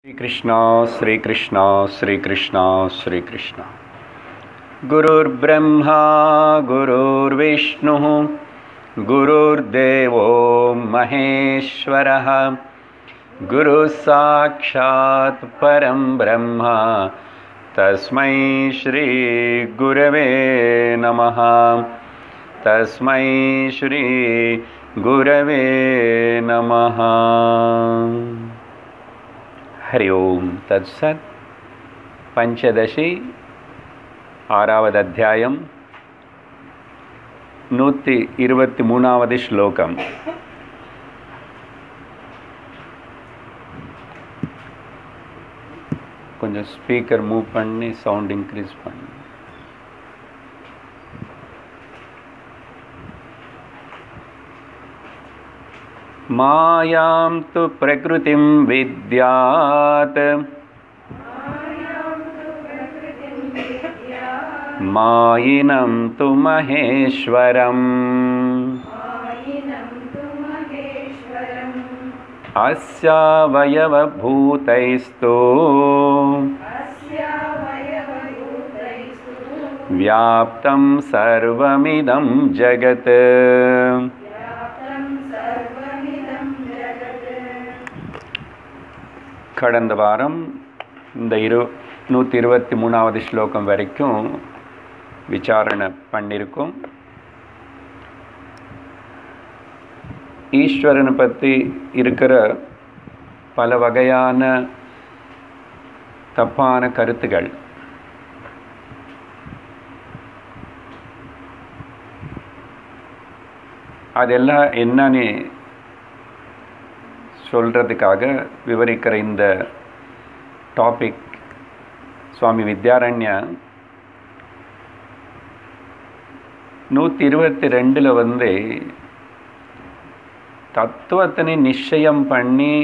श्रीकृष्ण श्रीकृष्ण श्रीकृष्ण श्रीकृष्ण गुरुर्ब्रह्मा गुरुर्विष्णुः गुरुर्देवो महेश्वरः गुरुः साक्षात् परं ब्रह्म तस्मै श्रीगुरवे नमः तस्मै श्रीगुरवे नमः ஹரி ஓம் தத்சத் பஞ்சதசி ஆறாவது அத்தியாயம் நூற்றி இருபத்தி மூணாவது ஸ்லோகம் கொஞ்சம் ஸ்பீக்கர் மூவ் பண்ணி சவுண்ட் இன்க்ரீஸ் பண்ணி मायां तु प्रकृतिं विद्यात् मायिनं तु महेश्वरम् अस्यावयवभूतैस्तु व्याप्तं सर्वमिदं जगत् கடந்த வாரம் இந்த இரு நூற்றி இருபத்தி மூணாவது ஸ்லோகம் வரைக்கும் விசாரணை பண்ணியிருக்கோம் ஈஸ்வரனை பற்றி இருக்கிற பல வகையான தப்பான கருத்துகள் அதெல்லாம் என்னன்னு சொல்கிறதுக்காக விவரிக்கிற இந்த டாபிக் சுவாமி வித்யாரண்யா நூற்றி இருபத்தி ரெண்டில் வந்து தத்துவத்தினை நிச்சயம் பண்ணி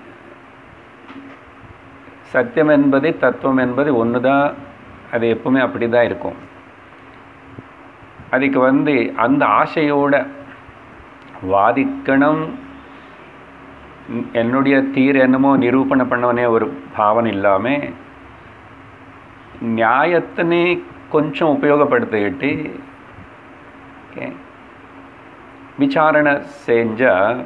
சத்தியம் என்பது தத்துவம் என்பது ஒன்று தான் அது எப்பவுமே அப்படி தான் இருக்கும் அதுக்கு வந்து அந்த ஆசையோட வாதிக்கணும் என்னுடைய தீர் என்னமோ நிரூபணை பண்ணவனே ஒரு பாவனை இல்லாமல் நியாயத்தினை கொஞ்சம் உபயோகப்படுத்திக்கிட்டு ஓகே விசாரணை செஞ்சால்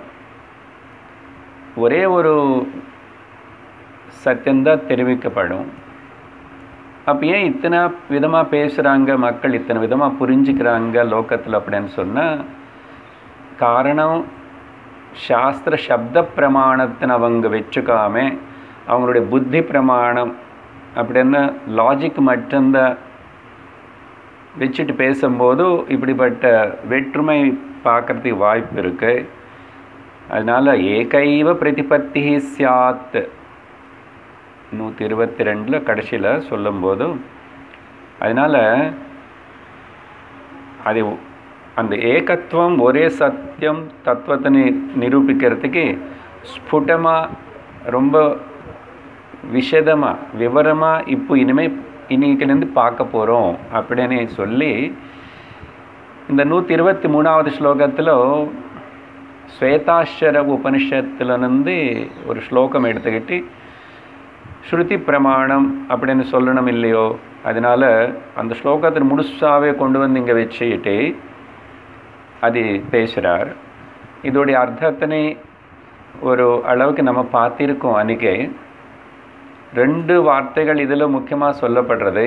ஒரே ஒரு சத்தியந்தான் தெரிவிக்கப்படும் அப்போ ஏன் இத்தனை விதமாக பேசுகிறாங்க மக்கள் இத்தனை விதமாக புரிஞ்சுக்கிறாங்க லோக்கத்தில் அப்படின்னு சொன்னால் காரணம் சாஸ்திர சப்த பிரமாணத்தின் அவங்க வச்சுக்காம அவங்களுடைய புத்தி பிரமாணம் அப்படின்னு லாஜிக் மட்டும்தான் வச்சுட்டு பேசும்போது இப்படிப்பட்ட வெற்றுமை பார்க்குறதுக்கு வாய்ப்பு இருக்கு அதனால் ஏகைவ பிரதிபத்தி சியாத் நூற்றி இருபத்தி ரெண்டில் கடைசியில் சொல்லும்போது அதனால் அது அந்த ஏகத்துவம் ஒரே சத்தியம் தத்துவத்தை நிரூபிக்கிறதுக்கு ஸ்புடமாக ரொம்ப விஷதமாக விவரமாக இப்போ இனிமேல் இன்னைக்கிலேருந்து பார்க்க போகிறோம் அப்படின்னு சொல்லி இந்த நூற்றி இருபத்தி மூணாவது ஸ்லோகத்தில் ஸ்வேதாஸ்வர உபனிஷத்துலேருந்து ஒரு ஸ்லோகம் எடுத்துக்கிட்டு ஸ்ருதி பிரமாணம் அப்படின்னு சொல்லணும் இல்லையோ அதனால் அந்த ஸ்லோகத்தை முழுசாகவே கொண்டு வந்து இங்கே வச்சுக்கிட்டு அது பேசுகிறார் இதோடைய அர்த்தத்தினை ஒரு அளவுக்கு நம்ம பார்த்திருக்கோம் அன்றைக்கே ரெண்டு வார்த்தைகள் இதில் முக்கியமாக சொல்லப்படுறது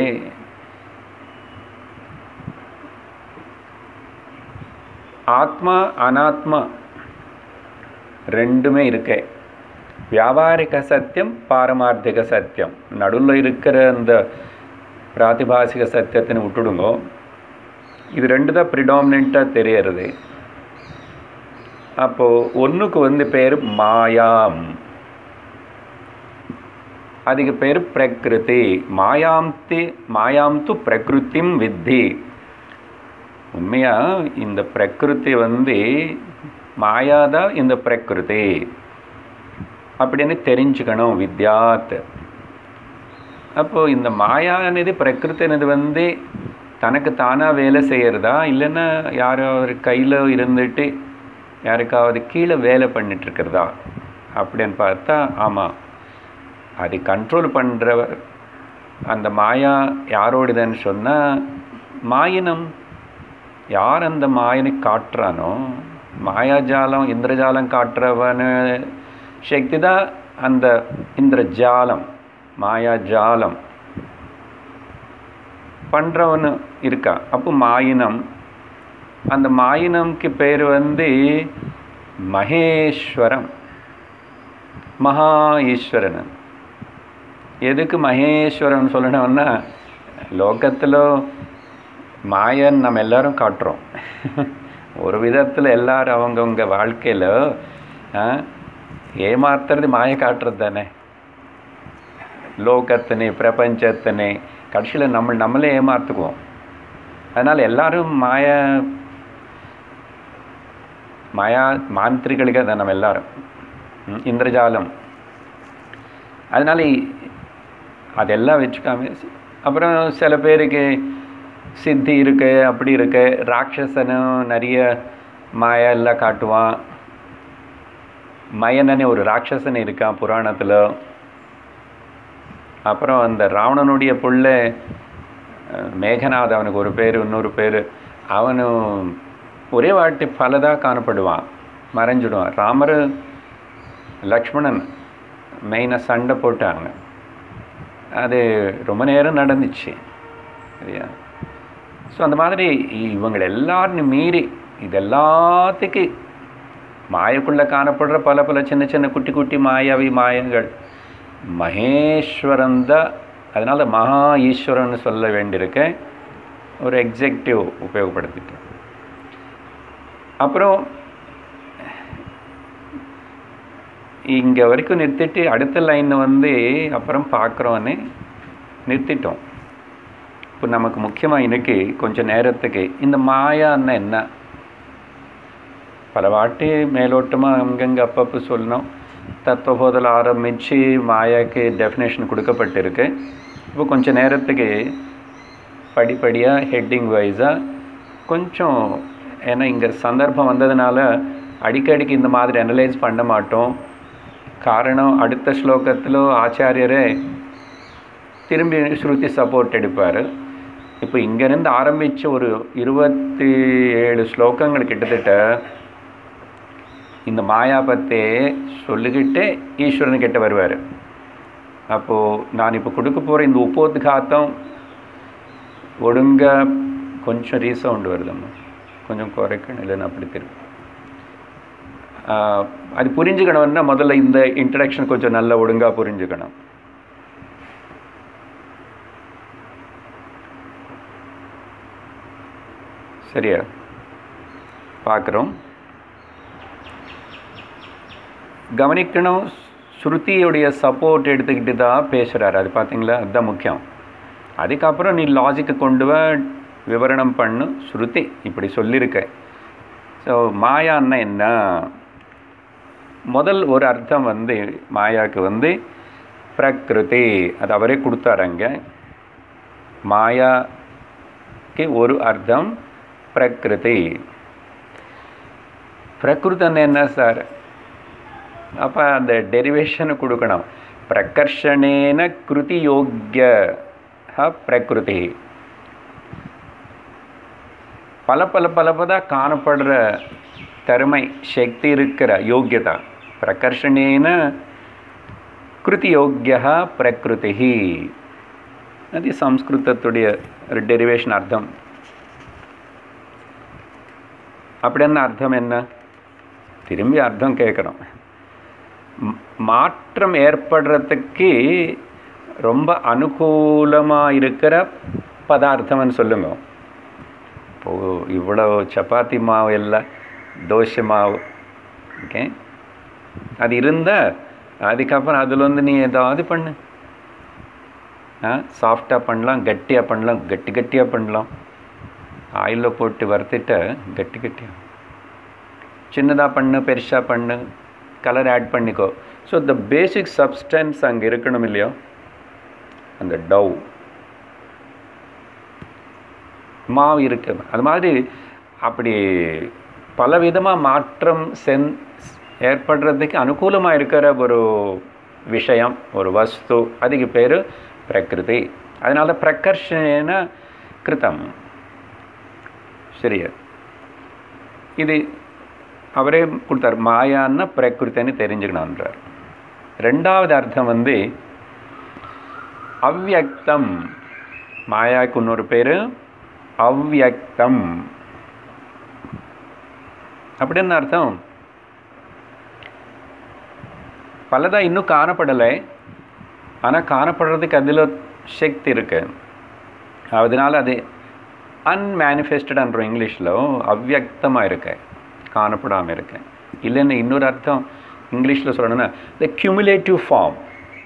ஆத்மா அனாத்மா ரெண்டுமே இருக்கு வியாபாரிக சத்தியம் பாரமார்த்திக சத்தியம் நடுவில் இருக்கிற அந்த பிராத்திபாசிக சத்தியத்தினை விட்டுடுங்கோ இது ரெண்டு தான் ப்ரிடாமினண்ட்டாக தெரியறது அப்போது ஒன்றுக்கு வந்து பேர் மாயாம் அதுக்கு பேர் பிரகிருதி மாயாம்தி மாயாம் து பிரகிருத்திம் வித்தி உண்மையாக இந்த பிரகிருதி வந்து மாயாதான் இந்த பிரகிருதி அப்படின்னு தெரிஞ்சுக்கணும் வித்யாத் அப்போது இந்த மாயானது பிரகிருத்தினது வந்து தனக்கு தானாக வேலை செய்கிறதா இல்லைன்னா யாரோ ஒரு கையில் இருந்துட்டு யாருக்காவது கீழே வேலை பண்ணிட்டு இருக்கிறதா அப்படின்னு பார்த்தா ஆமாம் அது கண்ட்ரோல் பண்ணுறவர் அந்த மாயா யாரோடுதுன்னு சொன்னால் மாயினம் யார் அந்த மாயனை காட்டுறானோ மாயாஜாலம் இந்திரஜாலம் காட்டுறவனு சக்தி தான் அந்த இந்திரஜாலம் மாயாஜாலம் பண்ணுறவனு இருக்கா அப்போ மாயினம் அந்த மாயினம்க்கு பேர் வந்து மகேஸ்வரம் மகா ஈஸ்வரன் எதுக்கு மகேஸ்வரன் சொல்லணும்னா லோகத்தில் மாயன் நம்ம எல்லாரும் காட்டுறோம் ஒரு விதத்தில் எல்லாரும் அவங்கவுங்க வாழ்க்கையில் ஏமாத்துறது மாய காட்டுறது தானே லோகத்தினே பிரபஞ்சத்தினே கடைசியில் நம்ம நம்மளே ஏமாத்துக்குவோம் அதனால் எல்லாரும் மாய மாயா மாந்திரிகளுக்கு தான் நம்ம எல்லாரும் ம், இந்திரஜாலம் அதனால இ- அதெல்லாம் வச்சுக்காம அப்புறம் சில பேருக்கு சித்தி இருக்கு அப்படி இருக்கு ராட்சசனும் நிறைய மாயா எல்லாம் காட்டுவான் மயனனே ஒரு ராட்சசன் இருக்கான் புராணத்தில் அப்புறம் அந்த ராவணனுடைய புள்ள அஹ், மேகநாத் அவனுக்கு ஒரு பேர் இன்னொரு பேர் அவனும் ஒரே வாட்டி பலதாக காணப்படுவான் மறைஞ்சிடுவான் ராமர் லக்ஷ்மணன் மெயினாக சண்டை போட்டாங்க அது ரொம்ப நேரம் நடந்துச்சு சரியா ஸோ அந்த மாதிரி இவங்க எல்லாரும் மீறி இது எல்லாத்துக்கு மாயக்குள்ளே காணப்படுற பல பல சின்ன சின்ன குட்டி குட்டி மாயாவி மாயங்கள் மகேஸ்வரன் தான் அதனால் மகா ஈஸ்வரன் சொல்ல வேண்டியிருக்க ஒரு எக்ஸெக்டிவ் உபயோகப்படுத்திட்டேன் அப்புறம் இங்கே வரைக்கும் நிறுத்திட்டு அடுத்த லைன் வந்து அப்புறம் பார்க்குறோன்னு நிறுத்திட்டோம் இப்போ நமக்கு முக்கியமாக இன்னைக்கு கொஞ்சம் நேரத்துக்கு இந்த மாயான்னா என்ன பல வாட்டி மேலோட்டமாக அங்கங்கே அப்பப்போ சொல்லணும் தத்துவபோதல் ஆரம்பித்து மாயாக்கு டெஃபினேஷன் கொடுக்கப்பட்டிருக்கு இப்போ கொஞ்சம் நேரத்துக்கு படிப்படியாக ஹெட்டிங் வைஸாக கொஞ்சம் ஏன்னா இங்கே சந்தர்ப்பம் வந்ததுனால அடிக்கடிக்கு இந்த மாதிரி அனலைஸ் பண்ண மாட்டோம் காரணம் அடுத்த ஸ்லோகத்தில் ஆச்சாரியரே திரும்பி ஸ்ருதி சப்போர்ட் எடுப்பார் இப்போ இங்கேருந்து ஆரம்பித்த ஒரு இருபத்தி ஏழு ஸ்லோகங்கள் கிட்டத்தட்ட இந்த மாயா பத்தே சொல்லிக்கிட்டே ஈஸ்வரன் கிட்ட வருவார் அப்போது நான் இப்போ கொடுக்க போகிற இந்த உப்போத்காத்தம் ஒழுங்கா கொஞ்சம் ரீசவுண்ட் வருதம்மா கொஞ்சம் குறைக்கணும் இல்லைன்னு அப்படி திரும்ப ஆஹ், அது புரிஞ்சுக்கணும்னா முதல்ல இந்த இன்ட்ரடக்ஷன் கொஞ்சம் நல்லா ஒழுங்காக புரிஞ்சுக்கணும் சரியா பார்க்குறோம் கவனிக்கணும் ஸ்ருதியுடைய சப்போர்ட் எடுத்துக்கிட்டு தான் பேசுகிறாரு அது பார்த்தீங்களா அதுதான் முக்கியம் அதுக்கப்புறம் நீ லாஜிக்கு கொண்டு வா விவரணம் பண்ணு ஸ்ருதி இப்படி சொல்லியிருக்க ஸோ மாயான்னா என்ன முதல் ஒரு அர்த்தம் வந்து மாயாவுக்கு வந்து பிரகிருதி அது அவரே கொடுத்தாருங்க மாயாக்கு ஒரு அர்த்தம் பிரகிருதி பிரகிருதன் என்ன சார் அப்போ அந்த டெரிவேஷனை கொடுக்கணும் பிரகர்ஷணேன கிருதி யோக்கிய பிரகிருதி பல பல பல பல காணப்படுற திறமை சக்தி இருக்கிற யோக்கியதா பிரகர்ஷணேன கிருதி யோக்கிய பிரகிருதி அது சம்ஸ்கிருதத்துடைய ஒரு டெரிவேஷன் அர்த்தம் அப்படின்னா அர்த்தம் என்ன திரும்பி அர்த்தம் கேட்குறோம் ம்- மாற்றம் ஏற்படுறதுக்கு ரொம்ப அனுகூலமாக இருக்கிற பதார்த்தம்னு சொல்லுங்க இப்போது இவ்வளோ சப்பாத்தி மாவு எல்லாம் தோசை மாவு ஓகே அது இருந்தால் அதுக்கப்புறம் அதில் வந்து நீ ஏதாவது பண்ணு ஆ சாஃப்டாக பண்ணலாம் கட்டியாக பண்ணலாம் கட்டி கட்டியாக பண்ணலாம் ஆயிலில் போட்டு வறுத்துட்ட கட்டி கட்டியாக சின்னதாக பண்ணு பெருசாக பண்ணு கலர் ஆட் பண்ணிக்கோ ஸோ த பேசிக் சப்ஸ்டன்ஸ் அங்கே இருக்கணும் இல்லையோ அந்த டவ் மாவு இருக்கு அது மாதிரி அப்படி பலவிதமாக மாற்றம் சென் ஏற்படுறதுக்கு அனுகூலமாக இருக்கிற ஒரு விஷயம் ஒரு வஸ்து அதுக்கு பேர் பிரகிருதி அதனால பிரகர்ஷன கிருத்தம் சரியா இது அவரே கொடுத்தார் மாயான்னா பிரகிருத்தின்னு தெரிஞ்சுக்கணுன்றார் ரெண்டாவது அர்த்தம் வந்து அவ்யக்தம் மாயாவுக்கு இன்னொரு பேர் அவ்யக்தம் அப்படின்னு அர்த்தம் பலதா இன்னும் காணப்படலை ஆனால் காணப்படுறதுக்கு அதில் சக்தி இருக்கு அதனால அது அன்மேனிஃபெஸ்டட்ன்றோம் இங்கிலீஷில் அவ்யக்தமாக இருக்கு காணப்படாமல் இருக்கு இல்லைன்னு இன்னொரு அர்த்தம் இங்கிலீஷில் சொல்லணும்னா the cumulative form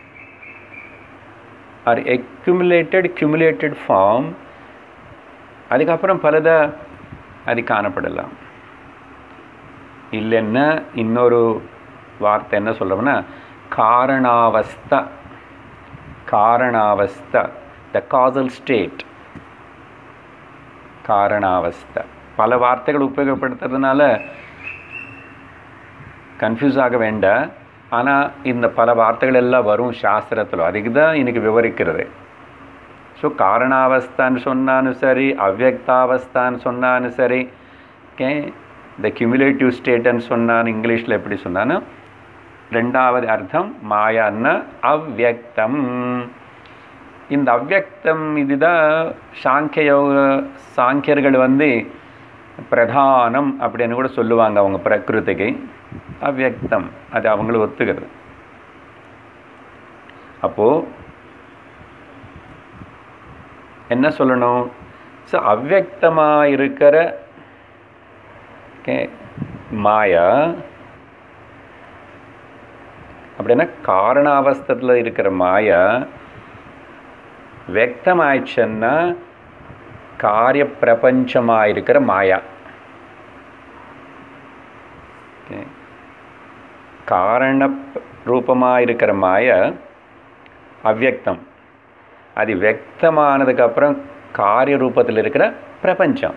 or accumulated cumulated form அதுக்கப்புறம் பலத அது காணப்படலாம் இல்லைன்னா இன்னொரு வார்த்தை என்ன சொல்கிறோம்னா காரணாவஸ்தா காரணாவஸ்தா த காசல் ஸ்டேட் காரணாவஸ்தா பல வார்த்தைகள் உபயோகப்படுத்துறதுனால கன்ஃபியூஸ் ஆக வேண்டாம் ஆனால் இந்த பல வார்த்தைகள் எல்லாம் வரும் சாஸ்திரத்தில் அதுக்கு தான் இன்னைக்கு விவரிக்கிறது ஸோ காரணாவஸ்தான்னு சொன்னாலும் சரி அவ்வக்தாவஸ்தான்னு சொன்னாலும் சரி ஓகே இந்த கியூமுலேட்டிவ் ஸ்டேட்டுன்னு சொன்னான்னு இங்கிலீஷில் எப்படி சொன்னாலும் ரெண்டாவது அர்த்தம் மாயான்னா அவ்வக்தம் இந்த அவ்வக்தம் இதுதான் சாங்கிய யோக சாங்கியர்கள் வந்து பிரதானம் அப்படின்னு கூட சொல்லுவாங்க அவங்க பிரகிருதிக்கு அவ்வக்தம் அது அவங்களும் ஒத்துக்கிறது அப்போது என்ன சொல்லணும் ஸோ அவ்வக்தமாக இருக்கிற ஓகே மாயா அப்படின்னா காரணாவஸ்தத்தில் இருக்கிற மாயா வெக்தமாயிடுச்சுன்னா காரிய பிரபஞ்சமாக இருக்கிற மாயா ஓகே காரண ரூபமாக இருக்கிற மாயா அவ்வக்தம் அது வெக்தமானதுக்கப்புறம் காரிய ரூபத்தில் இருக்கிற பிரபஞ்சம்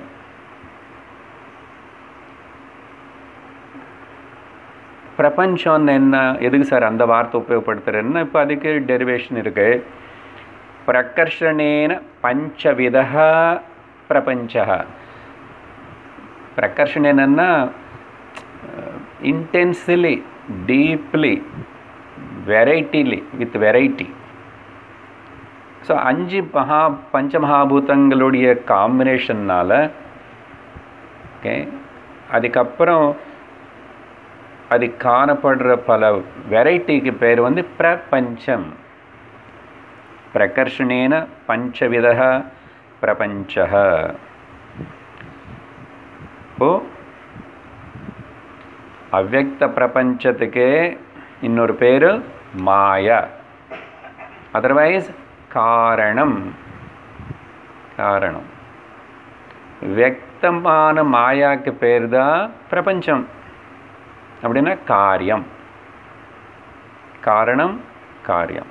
பிரபஞ்சம்னு என்ன எதுக்கு சார் அந்த வார்த்தை உபயோகப்படுத்துறேன்னா இப்போ அதுக்கு டெரிவேஷன் இருக்கு பிரகர்ஷணேன பஞ்சவித பிரபஞ்ச பிரகர்ஷன் என்னன்னா intensely deeply variedly with variety so அஞ்சு மகா பஞ்சமகாபூதங்களுடைய காம்பினேஷன்னால் ஓகே அதுக்கப்புறம் அது காணப்படுற பல வெரைட்டிக்கு பேர் வந்து பிரபஞ்சம் பிரகர்ஷணேன பஞ்சவித பிரபஞ்ச இப்போ அவ்வக்த பிரபஞ்சத்துக்கு இன்னொரு பேர் மாயா அதர்வைஸ் காரணம் காரணம் வியக்தமான மாயாக்கு பேர் தான் பிரபஞ்சம் அப்படின்னா காரியம் காரணம் காரியம்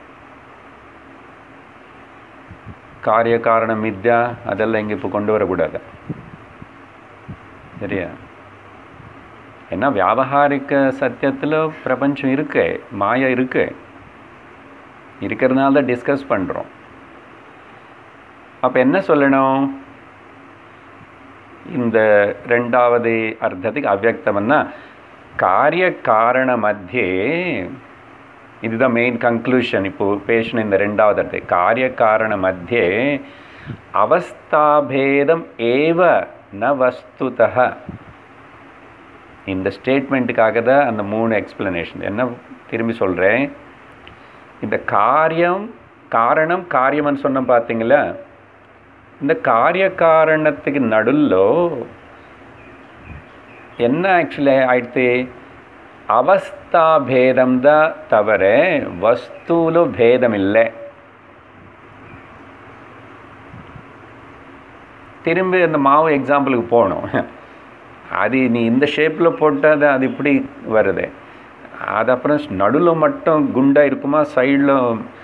காரிய காரணம் மித்யா அதெல்லாம் இங்கே இப்போ கொண்டு வரக்கூடாது சரியா ஏன்னா வியாபகாரிக்க சத்தியத்தில் பிரபஞ்சம் இருக்கு மாயா இருக்கு இருக்கிறதுனால தான் டிஸ்கஸ் பண்ணுறோம் அப்போ என்ன சொல்லணும் இந்த ரெண்டாவது அர்த்தத்துக்கு அவ்வக்தம்னா காரிய காரண மத்தியே இதுதான் மெயின் கன்க்ளூஷன் இப்போ பேசின இந்த ரெண்டாவது அர்த்தம் காரிய காரண மத்தியே அவஸ்தாபேதம் ஏவ ந வஸ்துதா இந்த ஸ்டேட்மெண்ட்டுக்காக தான் அந்த மூணு எக்ஸ்பிளனேஷன் என்ன திரும்பி சொல்கிறேன் இந்த காரியம் காரணம் காரியம்னு சொன்ன பார்த்தீங்களா இந்த காரிய காரணத்துக்கு நடுவில் என்ன ஆக்சுவலி ஆயிடுத்து அவஸ்தா பேதம் தான் தவிர வஸ்துவில் பேதம் இல்லை திரும்பி அந்த மாவு எக்ஸாம்பிளுக்கு போகணும் அது நீ இந்த ஷேப்பில் போட்டால் அது இப்படி வருது அது அப்புறம் நடுவில் மட்டும் குண்டாக இருக்குமா சைடில்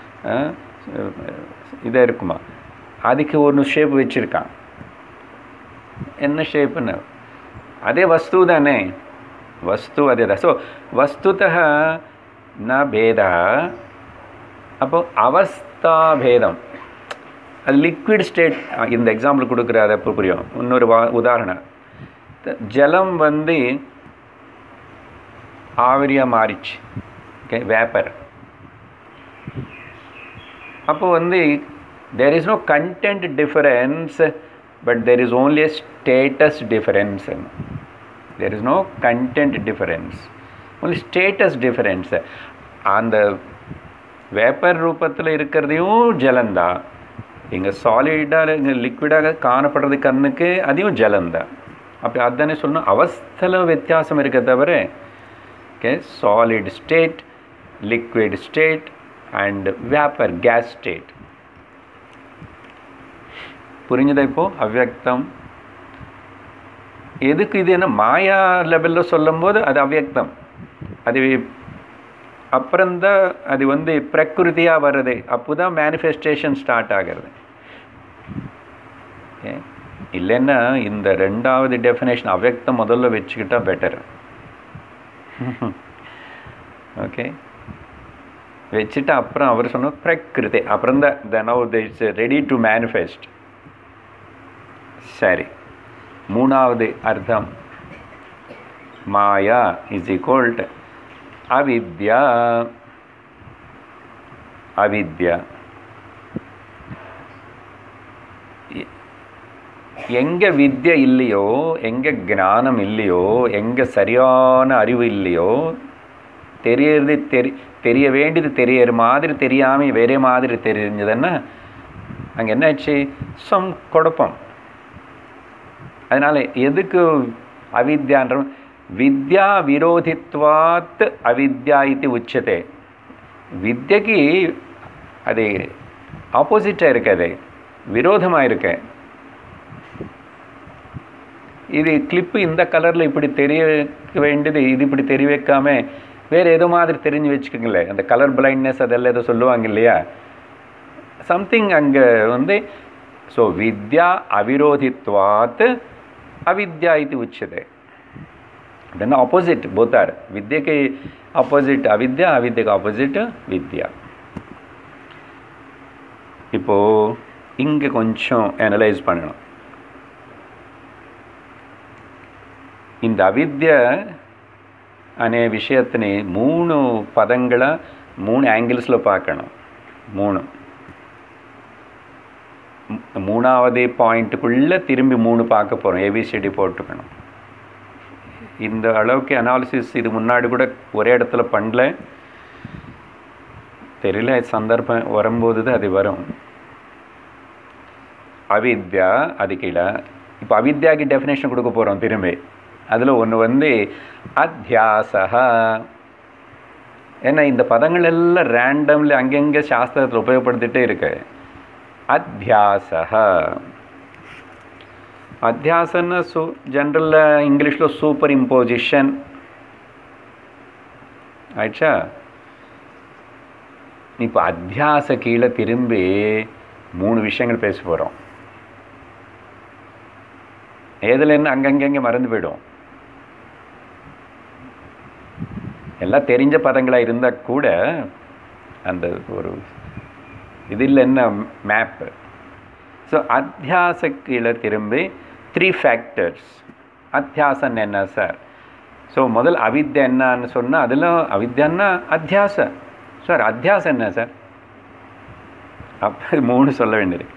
இதாக இருக்குமா அதுக்கு ஒரு ஷேப் வச்சுருக்கான் என்ன ஷேப்புன்னு அதே வஸ்து தானே வஸ்து அதே தான் ஸோ வஸ்துத ந பேதா அப்போ அவஸ்தா பேதம் அது லிக்விட் ஸ்டேட் இந்த எக்ஸாம்பிள் கொடுக்குற அது எப்போ புரியும் இன்னொரு வா உதாரணம் த- ஜலம் வந்து ஆவிரியாக மாறிச்சு ஓகே வேப்பர் அப்போ வந்து there is no content difference but there is only a status difference there is no content difference only status difference அந்த வேப்பர் ரூபத்தில் இருக்கிறதையும் ஜலந்தான் இங்கே சாலிடாக இங்கே லிக்விடாக காணப்படுறது கண்ணுக்கு அதையும் ஜலந்தான் அப்படி அதானே சொல்லணும் அவஸ்தில் வித்தியாசம் இருக்க தவிர okay solid state liquid state and vapour gas state புரிஞ்சுதா இப்போ அவ்யக்தம் எதுக்கு இது என்ன மாயா லெவலில் சொல்லும்போது அது அவ்யக்தம் அது அப்புறம்தான் அது வந்து பிரகிருதியாக வருது அப்போ தான் மேனிஃபெஸ்டேஷன் ஸ்டார்ட் ஆகிறது ஓகே இல்லைன்னா இந்த ரெண்டாவது டெஃபினேஷன் அவ்யக்தம் முதல்ல வச்சுக்கிட்டா பெட்டர் ஓகே வச்சுட்டு அப்புறம் அவர் சொன்ன பிரகிருதி அப்புறம் தான் the now it's ready to manifest சரி மூணாவது அர்த்தம் மாயா இஸ் ஈக்குவல் டு அவித்யா அவித்யா எ- எங்க வித்யை இல்லையோ எங்க ஞானம் இல்லையோ எங்க சரியான அறிவு இல்லையோ தெரியறது தெரி தெரிய வேண்டியது தெரியற மாதிரி தெரியாமல் வேறே மாதிரி தெரிஞ்சதுன்னா அங்கே என்னாச்சு சம் குழப்பம் அதனால் எதுக்கு அவித்யான்ற வித்யா விரோதித்வாத் அவித்யா இது உச்சதே வித்யக்கு அது ஆப்போசிட்டாக இருக்கு அது விரோதமாக இருக்கு இது கிளிப்பு இந்த கலரில் இப்படி தெரிய வேண்டியது இது இப்படி தெரிய வைக்காம வேறு ஏதோ மாதிரி தெரிஞ்சு வச்சுக்கோங்களேன் அந்த கலர் பிளைண்ட்னஸ் அதெல்லாம் ஏதோ சொல்லுவாங்க இல்லையா சம்திங் அங்கே வந்து ஸோ வித்யா அவிரோதித்வாத் அவித்யா இது உச்சதே then opposite both are வித்யக்கு ஆப்போசிட் அவித்யா அவித்யக்கு ஆப்போசிட் வித்யா இப்போ இங்கே கொஞ்சம் அனலைஸ் பண்ணணும் இந்த அவித்ய అనే విషయత్ని మూడు పదంಗಳ మూడు యాంగిల్స్లో பார்க்கணும் மூணு மூ- மூணாவது பாயிண்ட்டுக்குள்ளே திரும்பி மூணு பார்க்க போகிறோம் ஏபிசிடி போட்டுக்கணும் இந்த அளவுக்கு அனாலிசிஸ் இது முன்னாடி கூட ஒரே இடத்துல பண்ணல தெரியல சந்தர்ப்பம் வரும்போது தான் அது வரும் அவித்யா அது கீழே இப்போ அவித்யாக்கு டெஃபினேஷன் கொடுக்க போகிறோம் திரும்பி அதில் ஒன்று வந்து அத்தியாசா ஏன்னா இந்த பதங்கள் எல்லாம் ரேண்டம்லி அங்கங்கே சாஸ்திரத்தில் உபயோகப்படுத்திட்டே இருக்கு அத்தியாசா అధ్యాసన సు జనరల్ ఇంగ్లీష్లో సూపర్ ఇంపోజిషన్ ஆயிடுச்சா இப்போ அத்தியாச கீழே திரும்பி மூணு விஷயங்கள் பேச போகிறோம் ஏதில் என்ன அங்கங்கங்கே மறந்து போயிடும் எல்லாம் தெரிஞ்ச பதங்களாக இருந்தால் கூட அந்த ஒரு இதில் என்ன மேப்பு ஸோ அத்தியாச கீழே திரும்பி த்ரீ ஃபேக்டர்ஸ் அத்தியாசம் என்ன சார் ஸோ முதல் அவித்யா என்னன்னு சொன்னால் அதில் அவித்யான்னா அத்தியாச சார் அத்தியாசம் என்ன சார் அப்போ மூணு சொல்ல வேண்டியது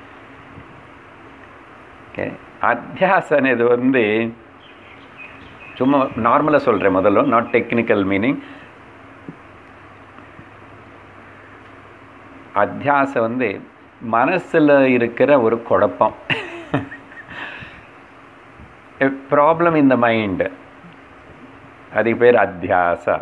ஓகே அத்தியாசம் అనేది வந்து சும்மா நார்மலாக சொல்கிறேன் முதல்ல நாட் டெக்னிக்கல் மீனிங் அத்தியாசம் வந்து மனசில் இருக்கிற ஒரு குழப்பம் ப்ராப்ளம் இன் த மைண்ட் அதுக்கு பேர் அத்தியாசா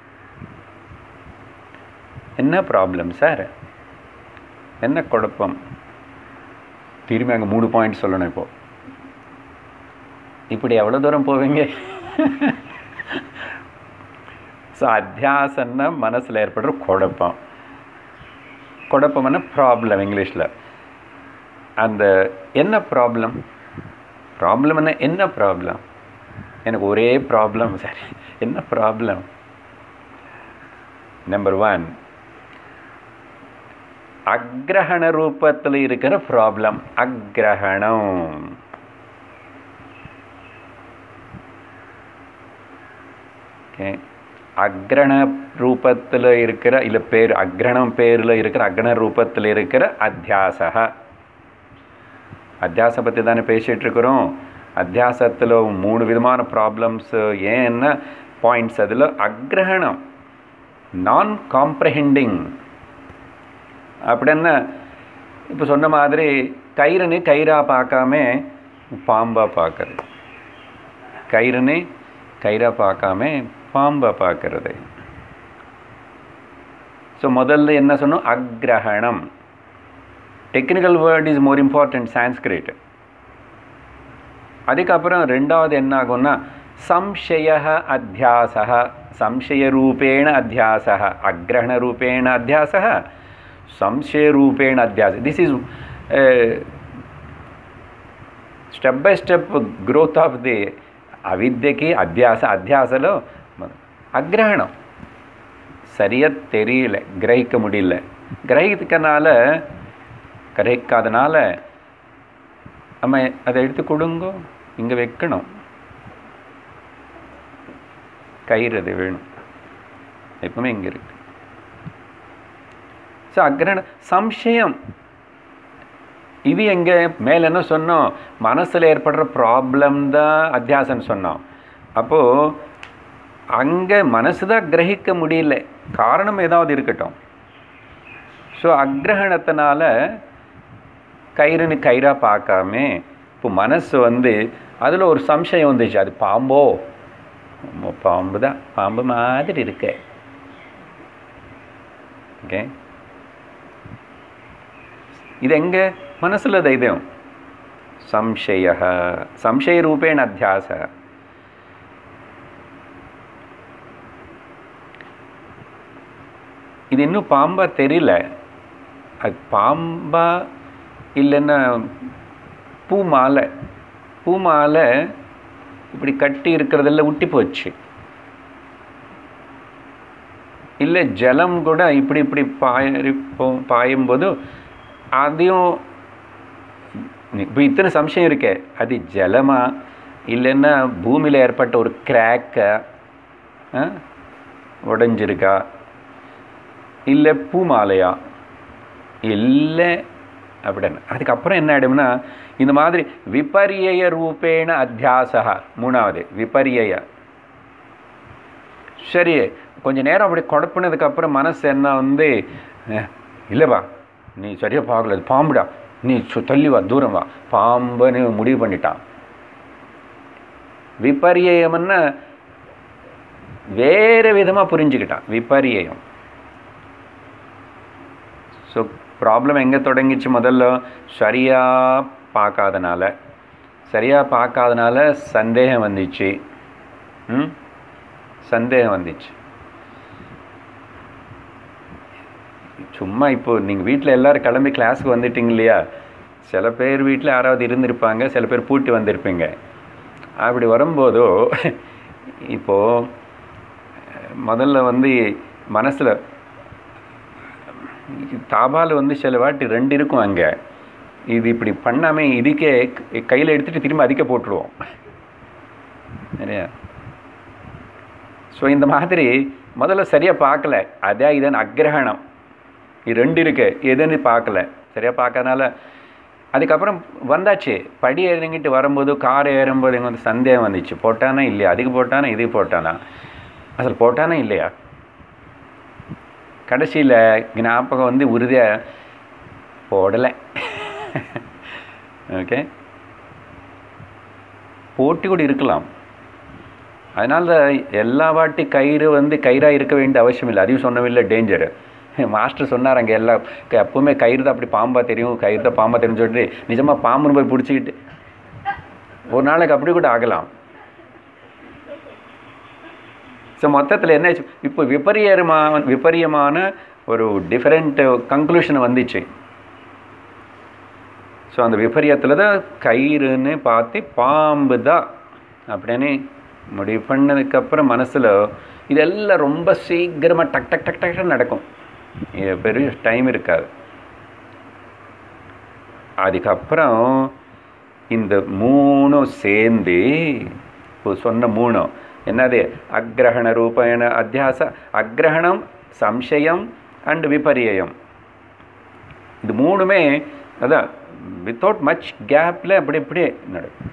என்ன ப்ராப்ளம் சார் என்ன குழப்பம் திரும்பி அங்கே மூணு பாயிண்ட் சொல்லணும் இப்போ இப்படி எவ்வளோ தூரம் போவீங்க ஸோ அத்தியாசன்னா மனசில் ஏற்படுற குழப்பம் குழப்பம்னா ப்ராப்ளம் இங்கிலீஷில் அந்த என்ன ப்ராப்ளம் ப்ராப்ளம்னா என்ன ப்ராப்ளம் எனக்கு ஒரே ப்ராப்ளம் சரி என்ன ப்ராப்ளம் நம்பர் ஒன் அக்ரஹண ரூபத்தில் இருக்கிற ப்ராப்ளம் அக்ரஹணம் ஓகே அக்ரண ரூபத்தில் இருக்கிற இல்லை பேர் அக்ரணம் பேரில் இருக்கிற அக்ரண ரூபத்தில் இருக்கிற அத்தியாசக அத்தியாசம் பற்றி தானே பேசிகிட்டு இருக்கிறோம் அத்தியாசத்தில் மூணு விதமான ப்ராப்ளம்ஸ் ஏன்னா பாயிண்ட்ஸ் அதில் அக்ரஹணம் நான் காம்ப்ரஹெண்டிங் அப்படின்னா இப்போ சொன்ன மாதிரி கயிறுன்னு கயிறாக பார்க்காம பாம்பாக பார்க்கறது கயிறுன்னு கயிறாக பார்க்காம பாம்பை பார்க்கறது ஸோ முதல்ல என்ன சொன்னோம் அக்ரஹணம் technical word is more important Sanskrit அதுக்கப்புறம் ரெண்டாவது என்ன ஆகும்னா சம்சய அத்தியாச சம்சயரூபேண அத்தியாச அக்ரஹணரூபேண அத்தியாச సంశయరూపేణ అధ్యాస this is step by step growth of the అవిద్యకి అధ్యాస అధ్యాసలో அக்ரஹணம் சரியாக தெரியல கிரகிக்க முடியல கிரகிக்கனால கிரகிக்காதனால நம்ம அதை எடுத்து கொடுங்கோ இங்கே வைக்கணும் கயிறு அது வேணும் எப்பவுமே இங்கே இருக்கு ஸோ அக்ரண சம்சயம் இது எங்கே மேலே என்ன சொன்னோம் மனசில் ஏற்படுற ப்ராப்ளம் தான் அத்தியாசம் சொன்னோம் அப்போது அங்கே மனசு தான் கிரகிக்க முடியல காரணம் ஏதாவது இருக்கட்டும் ஸோ அக்ரஹணத்தினால கயிறுன்னு கயிறாக பார்க்காம இப்போ மனசு வந்து அதில் ஒரு சம்சயம் வந்துச்சு அது பாம்போ பாம்பு தான் பாம்பு மாதிரி இருக்கு ஓகே இது எங்கே மனசில் தைரியம் சம்சய சம்சயரூபேண அத்தியாச இது இன்னும் பாம்பா தெரியல அது பாம்பா இல்லைன்னா பூ மாலை பூ மாலை இப்படி கட்டி இருக்கிறதெல்லாம் உட்டி போச்சு இல்லை ஜலம் கூட இப்படி இப்படி பாய பாயும்போது அதையும் இப்போ இத்தனை சம்சயம் இருக்கே அது ஜலமா இல்லைன்னா பூமியில் ஏற்பட்ட ஒரு கிராக்கா உடஞ்சிருக்கா இல்லை பூமாலையா இல்லை அப்படின்னு அதுக்கப்புறம் என்ன ஆகிடும்னா இந்த மாதிரி விபரிய ரூபேண அத்தியாசா மூணாவது விபரிய சரி கொஞ்ச நேரம் அப்படி குழப்பினதுக்கப்புறம் மனசு என்ன வந்து இல்லைவா நீ சரியாக பார்க்கல அது பாம்புடா நீ தள்ளி வா தூரம் வா பாம்புன்னு முடிவு பண்ணிட்டான் விபரியம்னா வேறு விதமாக புரிஞ்சுக்கிட்டான் விபரியம் ஸோ ப்ராப்ளம் எங்கே தொடங்கிச்சு முதல்ல சரியாக பார்க்காதனால சரியாக பார்க்காதனால சந்தேகம் வந்துச்சு ம் சந்தேகம் வந்துச்சு சும்மா இப்போ நீங்கள் வீட்டில் எல்லோரும் கிளம்பி கிளாஸுக்கு வந்துட்டீங்க இல்லையா சில பேர் வீட்டில் யாராவது இருந்திருப்பாங்க சில பேர் பூட்டி வந்திருப்பீங்க அப்படி வரும்போதோ இப்போது முதல்ல வந்து மனசில் தாபால் வந்து சில வாட்டி ரெண்டு இருக்கும் அங்கே இது இப்படி பண்ணாமல் இதுக்கே கையில் எடுத்துகிட்டு திரும்ப அதிக்க போட்டுருவோம் நிறையா ஸோ இந்த மாதிரி முதல்ல சரியாக பார்க்கல அதே இதன் அக்ரஹணம் இது ரெண்டு இருக்கு எதுன்னு பார்க்கல சரியாக பார்க்கறதுனால அதுக்கப்புறம் வந்தாச்சு படி இறங்கிட்டு வரும்போது கார் ஏறும்போது எங்கே வந்து சந்தேகம் வந்துச்சு போட்டானா இல்லையா அதுக்கு போட்டானா இதுக்கு போட்டானா அசல் போட்டானா இல்லையா கடைசியில் ஞாபகம் வந்து உறுதியாக போடலை ஓகே போட்டி கூட இருக்கலாம் அதனால் எல்லா வாட்டி கயிறு வந்து கயிறாக இருக்க வேண்டிய அவசியம் இல்லை அதையும் சொன்னவில்லை டேஞ்சரு மாஸ்டர் சொன்னார் அங்கே எல்லா எப்பவுமே கயிறு தான் அப்படி பாம்பாக தெரியும் கயிறு தான் பாம்பாக தெரியும் சொல்லிட்டு நிஜமாக பாம்புன்னு போய் பிடிச்சிக்கிட்டு ஒரு நாளைக்கு அப்படி கூட ஆகலாம் ஸோ மொத்தத்தில் என்ன இப்போ விபரியமான விபரியமான ஒரு டிஃப்ரெண்ட் கன்க்ளூஷன் வந்துச்சு ஸோ அந்த விபரியத்தில் தான் கயிறுன்னு பார்த்து பாம்பு தான் அப்படின்னு முடிவு பண்ணதுக்கப்புறம் மனசில் இதெல்லாம் ரொம்ப சீக்கிரமாக டக் டக் டக் டக் நடக்கும் இது பெரிய டைம் இருக்காது அதுக்கப்புறம் இந்த மூணும் சேர்ந்து இப்போ சொன்ன மூணும் என்னது அக்ரஹண ரூபேண அத்தியாச அக்ரஹணம் சம்சயம் அண்ட் விபரியம் இது மூணுமே அதான் வித்தவுட் மச் கேப்பில் அப்படி இப்படியே நடக்கும்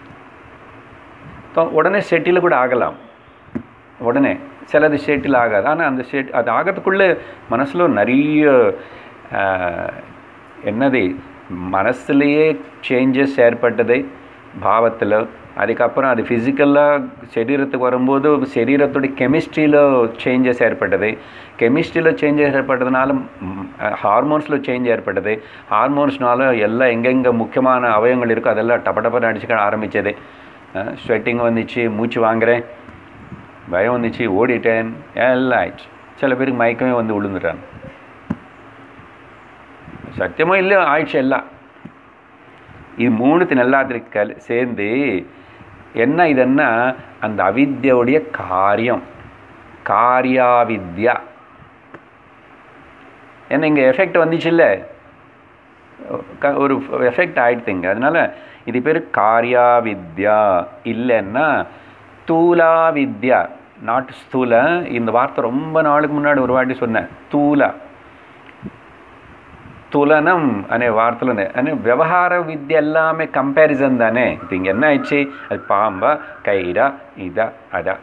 இப்போ உடனே செட்டில் கூட ஆகலாம் உடனே சிலது செட்டில் ஆகாது ஆனால் அந்த செட் அது ஆகிறதுக்குள்ளே மனசில் நிறைய ஆஹ், என்னது மனசுலேயே சேஞ்சஸ் ஏற்பட்டது பாவத்தில் அதுக்கப்புறம் அது ஃபிசிக்கலாக சரீரத்துக்கு வரும்போது சரீரத்துடைய கெமிஸ்ட்ரியில் சேஞ்சஸ் ஏற்பட்டது கெமிஸ்ட்ரியில் சேஞ்சஸ் ஏற்பட்டதுனால ஹார்மோன்ஸில் சேஞ்ச் ஏற்பட்டது ஹார்மோன்ஸ்னால எல்லாம் எங்கெங்கே முக்கியமான அவயங்கள் இருக்கோ அதெல்லாம் டப்ப டப்பன்னு அடிச்சுக்க ஆரம்பிச்சது ஸ்வெட்டிங் வந்துச்சு மூச்சு வாங்குறேன் பயம் வந்துச்சு ஓடிட்டேன் எல்லாம் ஆயிடுச்சு சில பேருக்கு மயக்கமே வந்து விழுந்துட்டாங்க சத்தியமோ இல்லையோ ஆயிடுச்சு எல்லாம் இது மூணுத்து எல்லாத்திற்கு கல் சேர்ந்து என்ன இதுன்னா அந்த அவித்யோடைய காரியம் காரியாவித்யா ஏன்னா இங்கே எஃபெக்ட் வந்துச்சு இல்லை க- ஒரு எஃபெக்ட் ஆயிடுத்துங்க அதனால இது பேர் காரியாவித்யா இல்லைன்னா தூலா வித்யா நாட் ஸ்தூல இந்த வார்த்தை ரொம்ப நாளுக்கு முன்னாடி ஒரு வாட்டி சொன்னேன் தூலா துலனம் అనే వార్తలోనే అనే వ్యవహార విద్య எல்லாமே கம்பேரிசன் தானே இப்போ இங்கே என்ன ஆயிடுச்சு அது பாம்பா கயிறா இதா அதா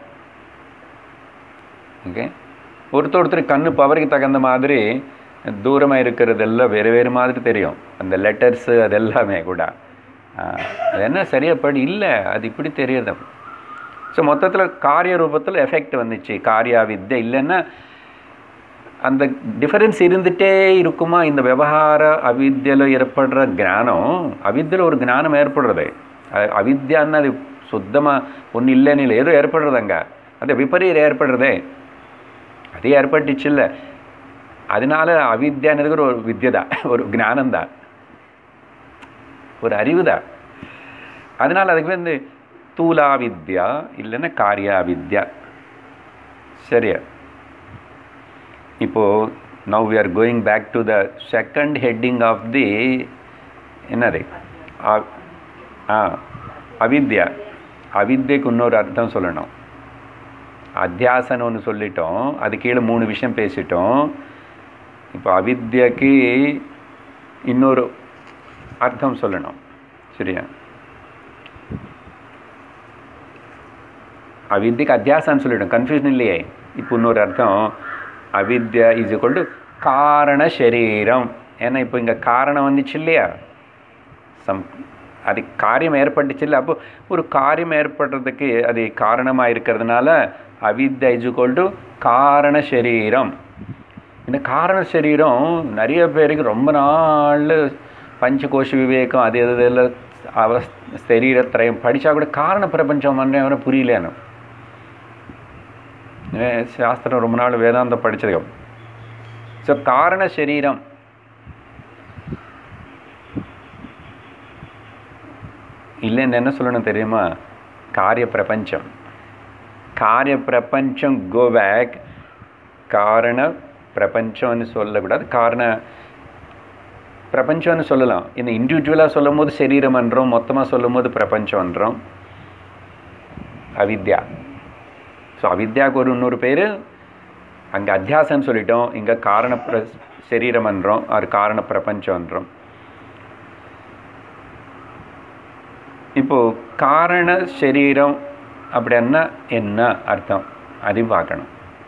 ஓகே ஒருத்தர் ஒருத்தர் கண்ணு பவருக்கு தகுந்த மாதிரி தூரமாக இருக்கிறதெல்லாம் வேறு வேறு மாதிரி தெரியும் அந்த லெட்டர்ஸு அது எல்லாமே கூட ஆ, அது என்ன சரியா படி இல்லை அது இப்படி தெரியுது ஸோ மொத்தத்தில் காரிய ரூபத்தில் எஃபெக்ட் வந்துச்சு காரியா வித்யை இல்லைன்னா அந்த டிஃபரன்ஸ் இருந்துகிட்டே இருக்குமா இந்த விவகார அவித்யில் ஏற்படுற ஞானம் அவித்யில் ஒரு ஞானம் ஏற்படுறது அ- அவித்யான்னு அது சுத்தமாக ஒன்றும் இல்லைன்னு இல்லை ஏதோ ஏற்படுறது அங்கே அந்த விபரீதம் ஏற்படுறதே அது ஏற்பட்டுச்சு இல்லை அதனால அவித்யானதுக்கு ஒரு வித்யை தான் ஒரு ஞானம் தான் ஒரு அறிவு தான் அதனால் அதுக்கு வந்து தூலா வித்யா இல்லைன்னா காரியா வித்யா சரியா இப்போ now we are going back to the second heading of the என்னது அ- ஆ அவித்யா அவித்யக்கு இன்னொரு அர்த்தம் சொல்லணும் அத்தியாசனம் ஒன்று சொல்லிட்டோம் அது கீழே மூணு விஷயம் பேசிட்டோம் இப்போ அவித்யக்கு இன்னொரு அர்த்தம் சொல்லணும் சரியா அவித்யக்கு அத்தியாசம்னு சொல்லிட்டோம் கன்ஃபியூஷன் இல்லையே இப்போ இன்னொரு அர்த்தம் அவித்யா இஸ் equal டு காரண சரீரம் ஏன்னா இப்போ இங்கே காரணம் வந்துச்சு இல்லையா சம் அது காரியம் ஏற்பட்டுச்சு இல்லை அப்போ ஒரு காரியம் ஏற்படுறதுக்கு அது காரணமாக இருக்கிறதுனால அவித்யா இஸ் equal டு காரண சரீரம் இந்த காரண சரீரம் நிறைய பேருக்கு ரொம்ப நாள் பஞ்சகோஷ விவேகம் அது எது எதில் அவ சரீரத்திரயம் படித்தா கூட காரண பிரபஞ்சம் அவரை புரியலன்னு ஏ, சாஸ்திரம் ரொம்ப நாள் வேதாந்தம் படித்தது ஸோ காரண சரீரம் இல்லைன்னு என்ன சொல்லணும் தெரியுமா காரிய பிரபஞ்சம் காரிய பிரபஞ்சம் கோ பேக் காரண பிரபஞ்சம்னு சொல்லக்கூடாது காரண பிரபஞ்சம்னு சொல்லலாம் இந்த இண்டிவிஜுவலாக சொல்லும் போது சரீரம்ன்றோம் மொத்தமாக சொல்லும் போது பிரபஞ்சம்ன்றோம் அவித்யா ஸோ அவித்யாவுக்கு ஒரு இன்னொரு பேர் அங்கே அத்தியாசம்னு சொல்லிட்டோம் இங்கே காரண பிர சரீரம்ன்றோம் அது காரண பிரபஞ்சம்ன்றோம் இப்போ காரண சரீரம் அப்படின்னா என்ன அர்த்தம் அது பார்க்கணும்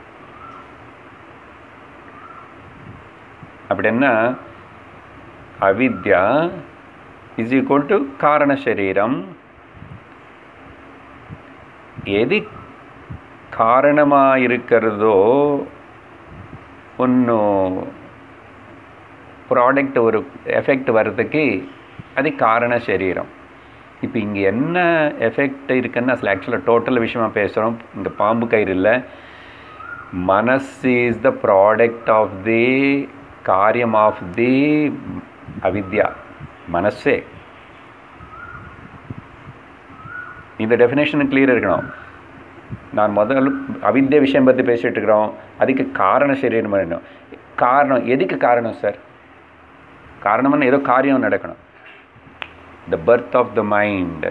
அப்படின்னா அவித்யா இஸ் ஈக்குவல் டு காரண சரீரம் எது காரணமாக இருக்கிறதோ ஒன்றும் ப்ராடக்ட் ஒரு எஃபெக்ட் வர்றதுக்கு அது காரண சரீரம் இப்போ இங்கே என்ன எஃபெக்ட் இருக்குன்னு அசல் ஆக்சுவலாக டோட்டல் விஷயமா பேசுகிறோம் இந்த பாம்பு கயிறு இல்லை மனஸ் is the product of the காரியம் ஆஃப் தி அவித்யா மனசே இந்த டெஃபினேஷன் கிளியர் இருக்கணும் நான் முதல் அவித்ய விஷயம் பற்றி பேசிகிட்டு இருக்கிறோம் அதுக்கு காரண சரீரம் வேணும் காரணம் எதுக்கு காரணம் சார் காரணம்னு ஏதோ காரியம் நடக்கணும் the birth of the mind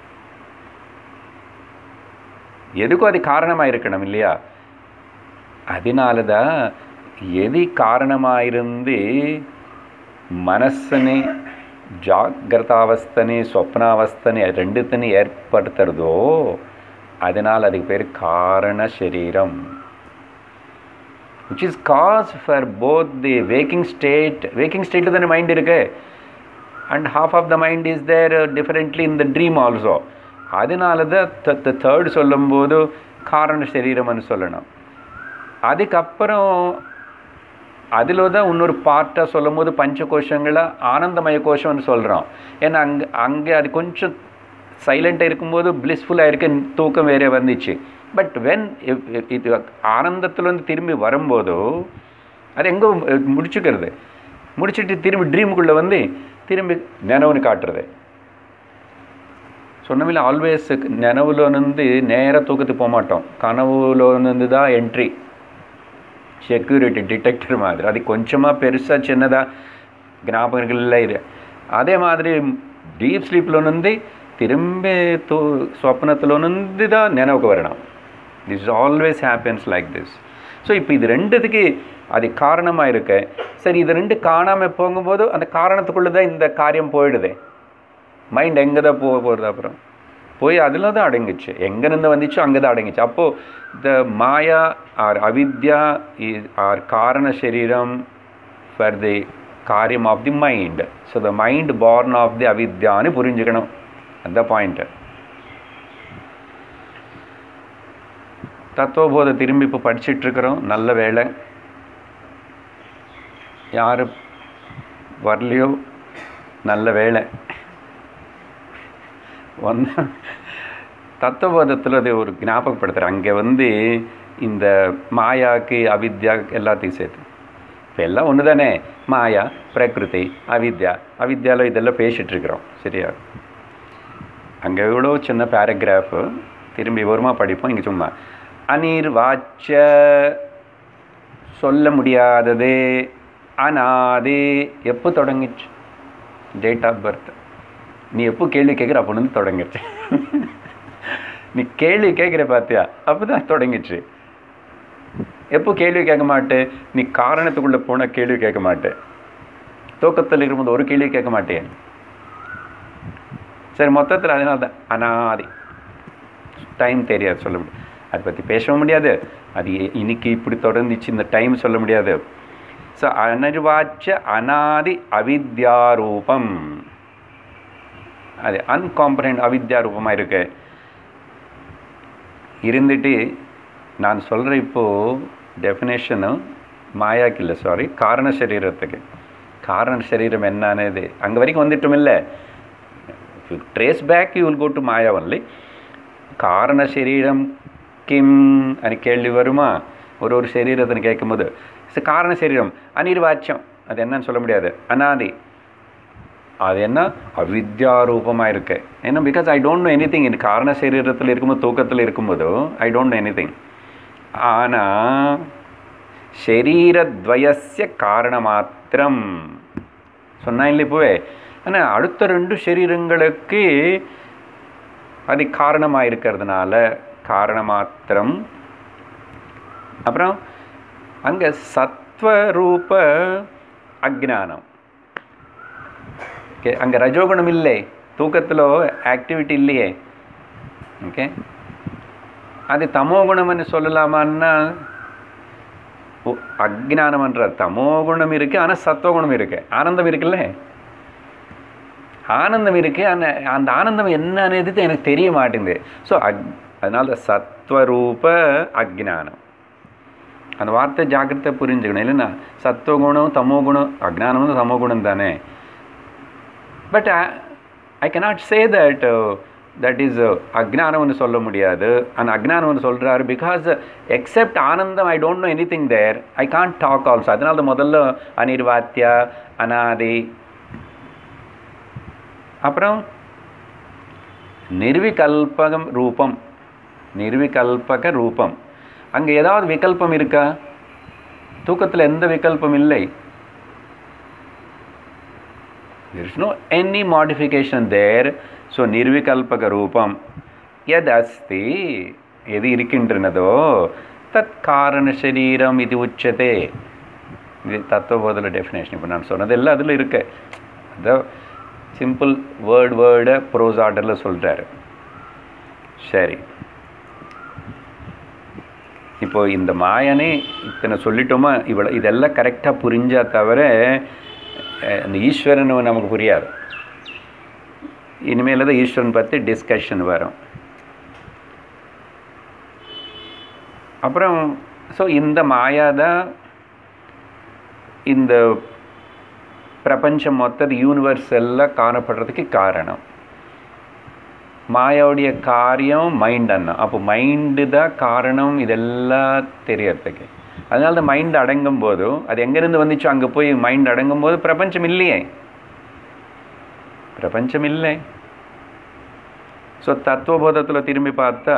எதுக்கும் அது காரணமாக இருக்கணும் இல்லையா அதனால தான் எது காரணமாக இருந்து మనస్సుని జాగ్రత్త అవస్థని స్వప్నావస్థని రెండిటిని ఏర్పడుతుందో அதனால் அதுக்கு பேர் காரண சரீரம் which is cause for both the waking state waking ஸ்டேட்டில் தானே மைண்ட் இருக்கு and half of the mind is there differently in the dream also அதனால தான் தேர்ட் சொல்லும்போது காரண சரீரம்னு சொல்லணும் அதுக்கப்புறம் அதில் தான் இன்னொரு பார்ட்டாக சொல்லும் போது பஞ்சகோஷங்களை ஆனந்தமய கோஷம்னு சொல்கிறோம் ஏன்னா அங்கே அங்கே அது கொஞ்சம் சைலண்ட்டாக இருக்கும்போது பிளிஸ்ஃபுல்லாக இருக்க தூக்கம் வேறே வந்துச்சு பட் வென் இது ஆனந்தத்துலேருந்து திரும்பி வரும்போதோ அது எங்கே முடிச்சுக்கிறது முடிச்சுட்டு திரும்பி ட்ரீமுக்குள்ளே வந்து திரும்பி நினைவுன்னு காட்டுறது சொன்னமில்ல ஆல்வேஸ் நினைவுலேருந்து நேராக தூக்கத்துக்கு போக மாட்டோம் கனவுலேருந்து தான் என்ட்ரி செக்யூரிட்டி டிடெக்டர் மாதிரி அது கொஞ்சமாக பெருசாக சின்னதாக ஞாபகங்கள்ல இது அதே மாதிரி டீப் ஸ்லீப்లోనుంది திரும்பி தூ ஸ்வப்னத்துலனுந்து தான் நினைவுக்கு வரணும் this always happens like this so இப்போ இது ரெண்டுத்துக்கு அது காரணமாக இருக்கு சரி இது ரெண்டு காணாமல் போகும்போது அந்த காரணத்துக்குள்ளே தான் இந்த காரியம் போயிடுது மைண்ட் எங்கே தான் போக போகிறது அப்புறம் போய் அதில் தான் அடங்கிச்சு எங்கேருந்து வந்துச்சோ அங்கே தான் அடங்கிச்சு அப்போது த மாயா ஆர் அவித்யா இஸ் ஆர் காரண சரீரம் ஃபார் தி காரியம் of the mind so the mind born of the அவித்யான்னு புரிஞ்சுக்கணும் அந்த பாயிண்ட்டு தத்துவபோதை திரும்பி இப்போ படிச்சிட்ருக்குறோம் நல்ல வேலை யார் வரலையோ நல்ல வேலை வந்து தத்துவபோதத்தில் அது ஒரு ஞாபகப்படுத்துகிறேன் அங்கே வந்து இந்த மாயாக்கு அவித்யா எல்லாத்தையும் சேர்த்து இப்போ எல்லாம் ஒன்று தானே மாயா பிரகிருதி அவித்யா அவித்யாவில் இதெல்லாம் பேசிகிட்டு இருக்கிறோம் சரியா அங்கே எவ்வளோ சின்ன பேராகிராஃபு திரும்பி வருமா படிப்போம் இங்கே சும்மா அனிர்வாச்ச சொல்ல முடியாதது அனாது எப்போ தொடங்கிச்சு டேட் ஆஃப் பர்த் நீ எப்போ கேள்வி கேட்குற அப்போ வந்து தொடங்கிடுச்சு நீ கேள்வி கேட்குற பார்த்தியா அப்போ தான் தொடங்கிச்சு எப்போ கேள்வி கேட்க மாட்டேன் நீ காரணத்துக்குள்ளே போனால் கேள்வி கேட்க மாட்டேன் தூக்கத்தில் இருக்கும்போது ஒரு கேள்வி கேட்க மாட்டேன் சரி மொத்தத்தில் அதனால தான் அனாதி டைம் தெரியாது சொல்ல முடியாது அதை பற்றி பேசவும் முடியாது அது இன்னைக்கு இப்படி தொடர்ந்துச்சு இந்த டைம் சொல்ல முடியாது ஸோ அனிர்வாச்ச அனாதி அவித்யாரூபம் அது அன்காம்பரண்ட் அவித்யா ரூபமாக இருக்கு இருந்துட்டு நான் சொல்கிற இப்போது டெஃபினேஷனு மாயாக்கு இல்லை சாரி காரண சரீரத்துக்கு காரண சரீரம் என்னன்னு அங்கே வரைக்கும் வந்துட்டும் இல்லை trace back you will go to மாயா ஒன்லி காரண சரீரம் கிம் అని கேள்வி வருமா ஒரு ஒரு சரீரத்தை கேட்கும்போது காரண சரீரம் அனிர்வாச்சியம் அது என்னன்னு சொல்ல முடியாது அனாதி அது என்ன அவித்யாரூபமாக இருக்கு ஏன்னா because I don't know anything இந்த காரண சரீரத்தில் இருக்கும்போது தூக்கத்தில் இருக்கும்போதோ I don't know anything ஆனால் சரீரத்வயசிய காரணமாத்திரம் சொன்னேன் இல்லை இப்போவே ஆனால் அடுத்த ரெண்டு சரீரங்களுக்கு அது காரணமாக இருக்கிறதுனால காரணமாத்திரம் அப்புறம் அங்கே சத்வரூப அஜ்ஞானம் ஓகே அங்கே ரஜோகுணம் இல்லை தூக்கத்தில் ஆக்டிவிட்டி இல்லையே ஓகே அது தமோகுணம்னு சொல்லலாமான்னா அஜ்ஞானம்ன்ற தமோகுணம் இருக்குது ஆனால் சத்வகுணம் இருக்குது ஆனந்தம் இருக்குல்ல ஆனந்தம் இருக்குது அந்த அந்த ஆனந்தம் என்னன்னு எனக்கு தெரிய மாட்டேங்குது ஸோ அக் அதனால சத்வரூப அஜ்ஞானம் அந்த வார்த்தை ஜாக்கிரதை புரிஞ்சுக்கணும் இல்லைன்னா சத்வகுணம் தமோகுணம் அஜ்ஞானமும் தமோகுணம் தானே but I cannot say that that is அக்ஞானம்னு சொல்ல முடியாது அந்த அக்ஞானம்னு சொல்கிறாரு பிகாஸ் எக்ஸப்ட் ஆனந்தம் I don't know anything there I can't talk also அதனால முதல்ல அனிர்வாத்தியா அனாதி அப்புறம் நிர்விகல்பகம் ரூபம் நிர்விகல்பக ரூபம் அங்கே ஏதாவது விகல்பம் இருக்கா தூக்கத்தில் எந்த விகல்பம் இல்லை there is no any modification there so nirvikalpaka ரூபம் எது அஸ்தி எது இருக்கின்றனதோ தத் காரண சரீரம் இது உச்சதே இது தத்துவபோதில் டெஃபினேஷன் இப்போ நான் சொன்னது எல்லாம் அதில் இருக்கு அதான் சிம்பிள் வேர்டு வேர்டை ப்ரோஸ் ஆர்டரில் சொல்கிறாரு சரி இப்போ இந்த மாயனே இத்தனை சொல்லிட்டோமா இவ்வளோ இதெல்லாம் கரெக்டாக புரிஞ்சா தவிர அஹ், அந்த ஈஸ்வரன் நமக்கு புரியாது இனிமேல் தான் ஈஸ்வரன் பற்றி டிஸ்கஷன் வரும் அப்புறம் ஸோ இந்த மாயா தான் இந்த பிரபஞ்சம் மொத்தது யூனிவர்ஸ் எல்லாம் காணப்படுறதுக்கு காரணம் மாயாவுடைய காரியம் மைண்ட் அண்ணா அப்போ மைண்டு தான் காரணம் இதெல்லாம் தெரியறதுக்கு அதனால தான் மைண்ட் அடங்கும் போதும் அது எங்கேருந்து வந்துச்சோ அங்கே போய் மைண்ட் அடங்கும் போது பிரபஞ்சம் இல்லையே பிரபஞ்சம் இல்லை ஸோ தத்துவபோதத்தில் திரும்பி பார்த்தா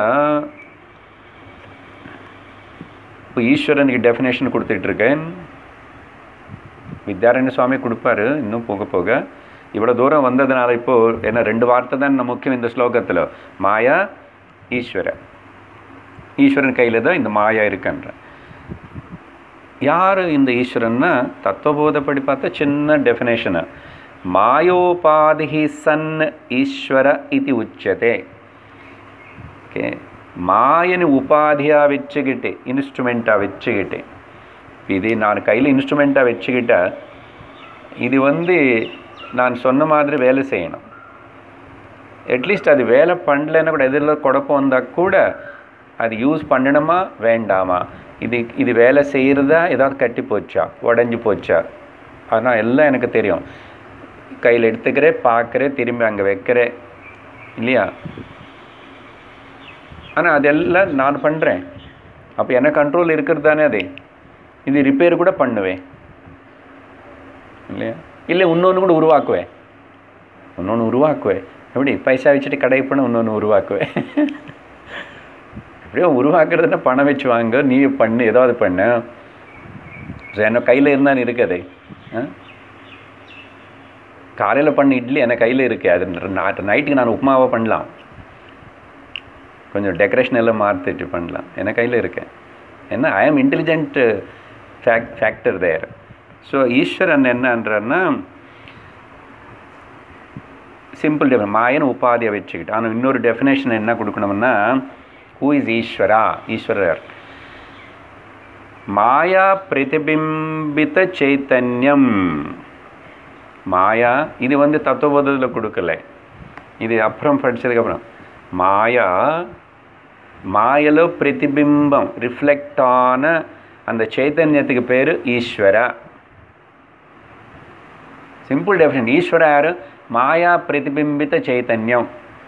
இப்போ ஈஸ்வரனுக்கு டெஃபினேஷன் கொடுத்துட்ருக்கேன் வித்யாரண்ய சுவாமி கொடுப்பாரு இன்னும் போக போக இவ்வளோ தூரம் வந்ததுனால இப்போ என்ன ரெண்டு வார்த்தை தான் நம்ம முக்கியம் இந்த ஸ்லோகத்தில் மாயா ஈஸ்வர ஈஸ்வரன் கையில் தான் இந்த மாயா இருக்குன்ற யார் இந்த ஈஸ்வரன்னா தத்துவபோதப்படி பார்த்தா சின்ன டெஃபினேஷனு மாயோபாதி சன் ஈஸ்வர இது உச்சதே ஓகே மாயని உபாதியாக வச்சுக்கிட்டு இன்ஸ்ட்ருமெண்ட்டாக வச்சுக்கிட்டு இது நான் கையில் இன்ஸ்ட்ருமெண்ட்டாக வச்சுக்கிட்டா இது வந்து நான் சொன்ன மாதிரி வேலை செய்யணும் அட்லீஸ்ட் அது வேலை பண்ணலைன்னா கூட எதிரில் குழப்பம் வந்தால் கூட அது யூஸ் பண்ணணுமா வேண்டாமா இது இது வேலை செய்கிறதா ஏதாவது கட்டி போச்சா உடஞ்சி போச்சா ஆனால் எல்லாம் எனக்கு தெரியும் கையில் எடுத்துக்கிறேன் பார்க்குறேன் திரும்பி அங்கே வைக்கிறேன் இல்லையா ஆனால் அதெல்லாம் நான் பண்ணுறேன் அப்போ என்ன கண்ட்ரோல் இருக்கிறது தானே அது இது ரிப்பேர் கூட பண்ணுவேன் இல்லையா இல்லை இன்னொன்று கூட உருவாக்குவேன் இன்னொன்று உருவாக்குவேன் எப்படி பைசா வச்சுட்டு கடை பண்ண இன்னொன்று உருவாக்குவேன் அப்படியே உருவாக்குறதுன்னா பணம் வச்சு வாங்க நீ பண்ணு ஏதாவது பண்ணு ஸோ என்ன கையில் இருந்தால் இருக்குது காலையில் பண்ண இட்லி என்ன கையில் இருக்கு அது நைட்டுக்கு நான் உப்புமாவை பண்ணலாம் கொஞ்சம் டெக்கரேஷன் எல்லாம் மாற்றிட்டு பண்ணலாம் என்ன கையில் இருக்கேன் ஏன்னா I am intelligent fake factor there so ஈஸ்வரன் என்னன்றன்னா சிம்பிள் டெஃபினேஷன் மாயன் உபாதியை வச்சுக்கிட்டு ஆனால் இன்னொரு டெஃபினேஷன் என்ன கொடுக்கணும்னா ஹூ இஸ் ஈஸ்வரா ஈஸ்வரர் மாயா பிரதிபிம்பித்த சைத்தன்யம் மாயா இது வந்து தத்துவபோதத்தில் கொடுக்கல இது அப்புறம் படித்ததுக்கப்புறம் மாயா மாயலோ பிரதிபிம்பம் ரிஃப்ளெக்ட் ஆன அந்த சைத்தன்யத்துக்கு பேர் ஈஸ்வரா சிம்பிள் டெஃபினேஷன் ஈஸ்வர யார் மாயா பிரதிபிம்பித்த చైతన్యం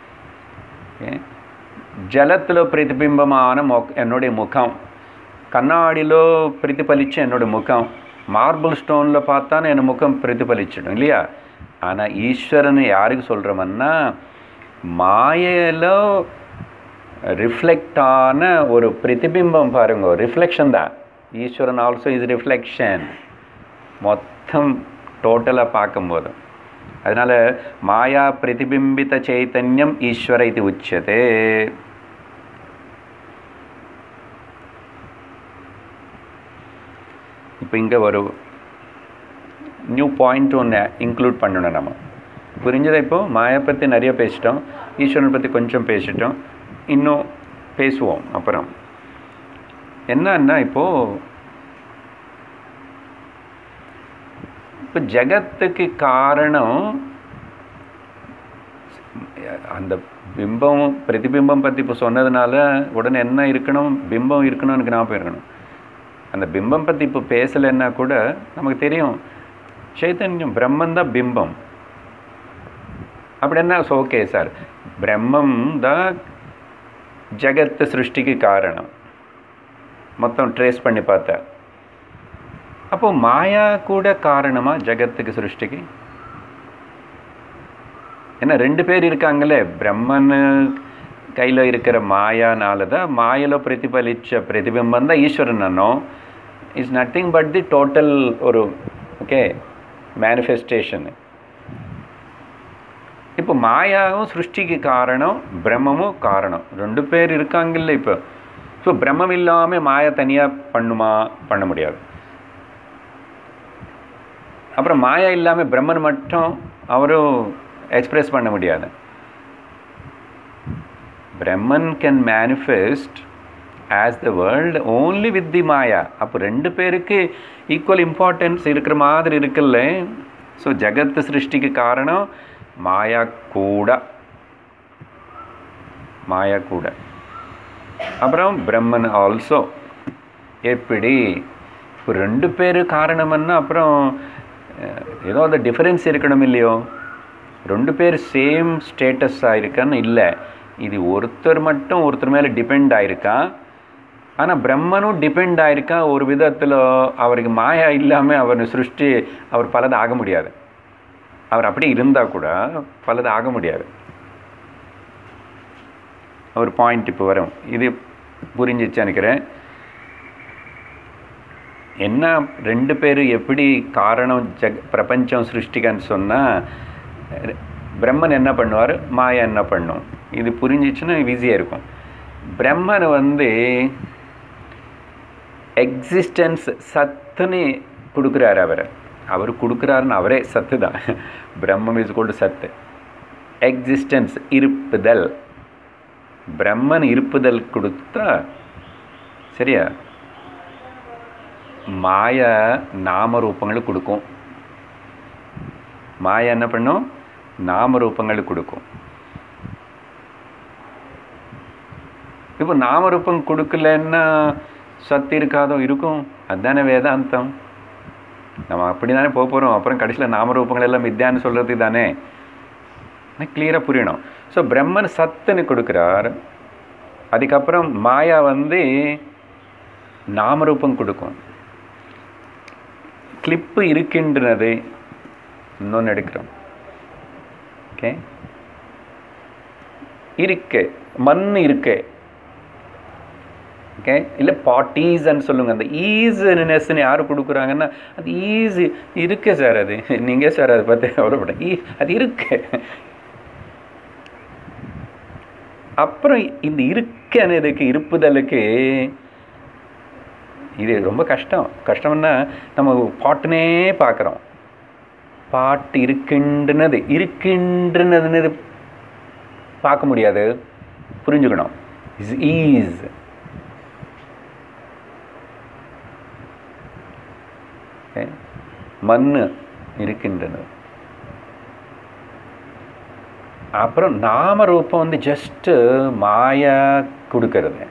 జలత్తులో ప్రతిబింబమాన మొ என்னுடைய முகம் கண்ணாடிలో ప్రతిఫలించే என்னுடைய முகம் மார்பிள் ஸ்டோனில் பார்த்தானே என் முகம் பிரதிபலிச்சிடும் இல்லையா ஆனால் ஈஸ்வரன் யாருக்கு சொல்கிறோம்னா மாயையில் ரிஃப்ளெக்ட் ஆன ஒரு பிரதிபிம்பம் பாருங்க ரிஃப்ளெக்ஷன் தான் ஈஸ்வரன் ஆல்சோ இஸ் ரிஃப்ளெக்ஷன் மொத்தம் டோட்டலாக பார்க்கும்போது அதனால் மாயா பிரதிபிம்பித்த சைத்தன்யம் ஈஸ்வர இது உச்சதே இப்போ இங்கே ஒரு நியூ பாயிண்ட் ஒன்று இன்க்ளூட் பண்ணணும் நம்ம புரிஞ்சதை இப்போது மாயை பற்றி நிறைய பேசிட்டோம் ஈஸ்வரன் பற்றி கொஞ்சம் பேசிட்டோம் இன்னும் பேசுவோம் அப்புறம் என்னன்னா இப்போது இப்போ ஜகத்துக்கு காரணம் அந்த பிம்பம் பிரதிபிம்பம் பற்றி இப்போ சொன்னதுனால உடனே என்ன இருக்கணும் பிம்பம் இருக்கணும் எனக்கு ஞாபகம் இருக்கணும் அந்த பிம்பம் பற்றி இப்போ பேசலைன்னா கூட நமக்கு தெரியும் சைத்தன்யம் பிரம்மன் தான் பிம்பம் அப்படி என்ன ஓகே சார் பிரம்மம் தான் ஜகத்து சிருஷ்டிக்கு காரணம் மொத்தம் ட்ரேஸ் பண்ணி பார்த்தா அப்போ மாயா கூட காரணமா ஜகத்துக்கு சிருஷ்டிக்கு ஏன்னா ரெண்டு பேர் இருக்காங்களே பிரம்மன் கையில் இருக்கிற மாயானால தான் மாயలో ప్రతిఫలించే ప్రతిబింబం தான் ஈஸ்வரன் அண்ணம் is nothing but the total ஒரு ஓகே மேனிஃபெஸ்டேஷன் இப்போ மாயாவும் சிருஷ்டிக்கு காரணம் பிரம்மமும் காரணம் ரெண்டு பேர் இருக்காங்கல்ல இப்போ ஸோ பிரம்மம் இல்லாமல் மாயா தனியாக பண்ணுமா பண்ண முடியாது அப்புறம் மாயா இல்லாமல் பிரம்மன் மட்டும் அவரும் எக்ஸ்பிரஸ் பண்ண முடியாது பிரம்மன் can manifest as the world only with the மாயா அப்போ ரெண்டு பேருக்கு ஈக்குவல் இம்பார்ட்டன்ஸ் இருக்கிற மாதிரி இருக்குல்ல ஸோ ஜகத் சிருஷ்டிக்கு காரணம் மாயா கூட மாயா கூட அப்புறம் பிரம்மன் ஆல்சோ எப்படி இப்போ ரெண்டு பேர் காரணம்னா அப்புறம் அஹ், ஏதோ அந்த டிஃபரன்ஸ் இருக்கணும் இல்லையோ ரெண்டு பேர் சேம் ஸ்டேட்டஸ் ஆயிருக்கான்னு இல்லை இது ஒருத்தர் மட்டும் ஒருத்தர் மேலே டிபெண்ட் ஆயிருக்கா ஆனால் பிரம்மனும் டிபெண்ட் ஆயிருக்கா ஒரு விதத்தில் அவருக்கு மாயா இல்லாமல் அவர் சிருஷ்டி அவர் பலது ஆக முடியாது அவர் அப்படி இருந்தால் கூட பலது ஆக முடியாது ஒரு பாயிண்ட் இப்போ வரும் இது புரிஞ்சிச்சு நினைக்கிறேன் என்ன ரெண்டு பேர் எப்படி காரணம் ஜக் பிரபஞ்சம் சிருஷ்டிக்கன்னு சொன்னால் பிரம்மன் என்ன பண்ணுவார் மாயா என்ன பண்ணும் இது புரிஞ்சிச்சுன்னா ஈஸியாக இருக்கும் பிரம்மன் வந்து எக்ஸிஸ்டன்ஸ் சத்துன்னு கொடுக்குறாரு அவர் அவர் கொடுக்குறாருன்னு அவரே சத்து தான் பிரம்மம் இஸ் கொண்டு சத்து எக்ஸிஸ்டன்ஸ் இருப்புதல் பிரம்மன் இருப்புதல் கொடுத்தா சரியா மாய நாமரூபங்கள் கொடுக்கும் மாயா என்ன பண்ணும் நாமரூபங்கள் கொடுக்கும் இப்போ நாமரூபம் கொடுக்கலன்னா சத்து இருக்காதோ இருக்கும் அதுதானே வேதாந்தம் நம்ம அப்படி தானே போக போகிறோம் அப்புறம் கடைசியில் நாமரூபங்கள் எல்லாம் மித்யான்னு சொல்கிறது தானே கிளியராக புரியணும் ஸோ பிரம்மன் சத்துன்னு கொடுக்குறார் அதுக்கப்புறம் மாயா வந்து நாமரூபம் கொடுக்கும் கிளிப்பு இருக்கின்றது இன்னொன்று எடுக்கிறோம் ஓகே இருக்கு மண் இருக்கு ஓகே இல்லை பாட்டீஸ்ன்னு சொல்லுங்க அந்த ஈஸினஸ்ன்னு யார் கொடுக்குறாங்கன்னா அது ஈஸி இருக்கு சார் அது நீங்கள் சார் அதை பற்றி கவலைப்பட ஈ அது இருக்கு அப்புறம் இந்த இருக்கனதுக்கு இருப்புதலுக்கு இது ரொம்ப கஷ்டம் கஷ்டம்னா நம்ம பாட்டுனே பார்க்குறோம் பாட்டு இருக்கின்றனது இருக்கின்றனதுன்னு பார்க்க முடியாது புரிஞ்சுக்கணும் இஸ் ஈஸ் மண் இருக்கின்றன அப்புறம் நாமரூபம் வந்து ஜஸ்ட்டு மாயா கொடுக்கறது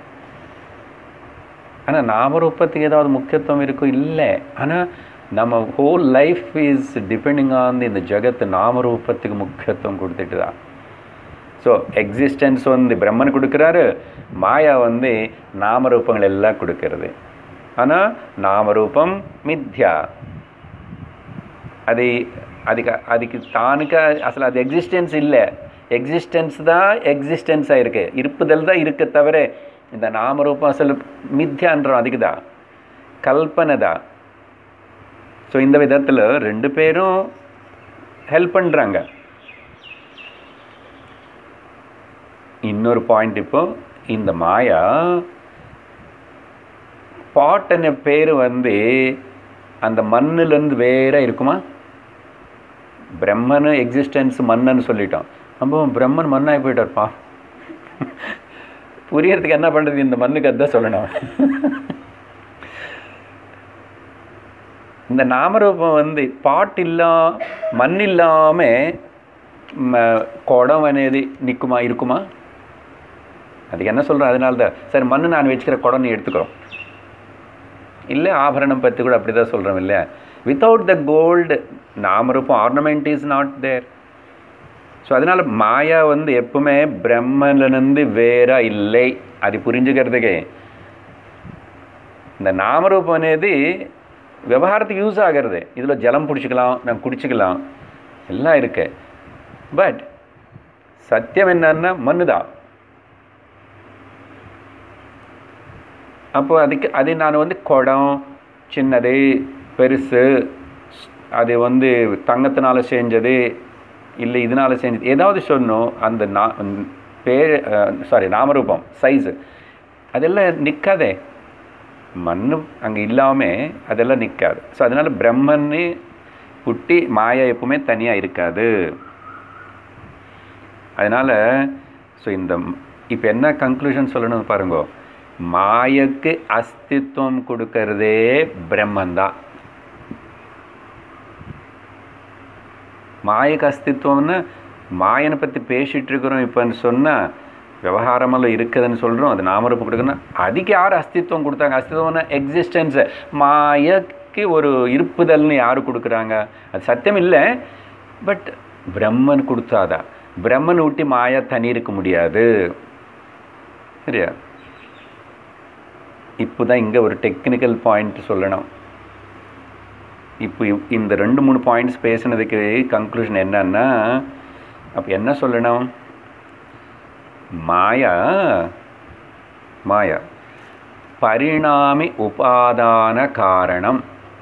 ஆனால் நாமரூபத்துக்கு ஏதாவது முக்கியத்துவம் இருக்கும் இல்லை ஆனால் நம்ம whole life is depending on இந்த ஜகத்து நாமரூபத்துக்கு முக்கியத்துவம் கொடுத்துட்டு தான் ஸோ எக்ஸிஸ்டன்ஸ் வந்து பிரம்மன் கொடுக்குறாரு மாயா வந்து நாமரூபங்கள் எல்லாம் கொடுக்கறது ஆனால் நாமரூபம் மித்யா அது அதுக்கு அதுக்கு தானுக்கு அசல் அது எக்ஸிஸ்டன்ஸ் இல்லை எக்ஸிஸ்டன்ஸ் தான் எக்ஸிஸ்டன்ஸாக இருக்குது இருப்புதல் தான் இருக்க தவிர இந்த நாமரூபம் அசல் மித்யான்றோம் அதுக்கு தான் கல்பனை தான் ஸோ இந்த விதத்தில் ரெண்டு பேரும் ஹெல்ப் பண்ணுறாங்க இன்னொரு பாயிண்ட் இப்போ இந்த மாயா பாட்டுன பேர் வந்து அந்த மண்ணுலேருந்து வேற இருக்குமா பிரம்மனு எக்ஸிஸ்டன்ஸ் மண்ணுன்னு சொல்லிட்டோம் நம்ம பிரம்மன் மண்ணாகி போயிட்டார்ப்பா புரியறதுக்கு என்ன பண்ணுறது இந்த மண்ணுக்கு அதுதான் சொல்லணும் இந்த நாமரூபம் வந்து பாட் இல்லா மண் இல்லாமல் குடம் అనేది நிற்குமா இருக்குமா அதுக்கு என்ன சொல்கிறோம் அதனால தான் சரி மண் நான் வச்சுக்கிற குடம் நீ எடுத்துக்கிறோம் இல்லை ஆபரணம் பற்றி கூட அப்படி தான் சொல்கிறோம் இல்லையா வித்தவுட் த கோல்டு நாமரூபம் ornament is not there so அதனால் மாயா வந்து எப்பவுமே பிரம்மனிலிருந்து வேற இல்லை அது புரிஞ்சுக்கிறதுக்கு இந்த நாமரூபம் అనేది விவகாரத்துக்கு யூஸ் ஆகிறது இதில் ஜலம் பிடிச்சிக்கலாம் நான் குடிச்சிக்கலாம் எல்லாம் இருக்கு பட் சத்தியம் என்னன்னா மண்ணு தான் அப்போ அதுக்கு அது நான் வந்து குடம் சின்னது பெருசு அது வந்து தங்கத்தினால செஞ்சது இல்லை இதனால செஞ்சது ஏதாவது சொன்னோம் அந்த நா பேர் சாரி நாமரூபம் சைஸு அதெல்லாம் நிற்காதே மண் அங்கே இல்லாமல் அதெல்லாம் நிற்காது ஸோ அதனால் பிரம்மன்னு குட்டி மாயா எப்பவுமே தனியாக இருக்காது அதனால் ஸோ இந்த இப்போ என்ன கன்க்ளூஷன் சொல்லணும் பாருங்க மாயக்கு அஸ்தித்வம் கொடுக்கறதே பிரம்மந்தான் மாயக்கு அஸ்தித்வம்னு மாயனை பற்றி பேசிகிட்டு இருக்கிறோம் இப்போன்னு சொன்னால் விவகாரமெல்லாம் இருக்குதுன்னு சொல்கிறோம் அது நாமரூபம் கொடுக்கணும் அதுக்கு யார் அஸ்தித்வம் கொடுத்தாங்க அஸ்தித்வம்னா எக்ஸிஸ்டன்ஸு மாயக்கு ஒரு இருப்புதல்னு யார் கொடுக்குறாங்க அது சத்தியம் இல்லை பட் பிரம்மன் கொடுத்தாதான் பிரம்மன் விட்டு மாயா தனி இருக்க முடியாது சரியா இப்போ தான் இங்கே ஒரு டெக்னிக்கல் பாயிண்ட் சொல்லணும் இப்போ இந்த ரெண்டு மூணு பாயிண்ட்ஸ் பேசுனதுக்கு கன்க்ளூஷன் என்னன்னா அப்போ என்ன சொல்லணும் மாயா மாயா பரிணாமி உபாதான காரணம்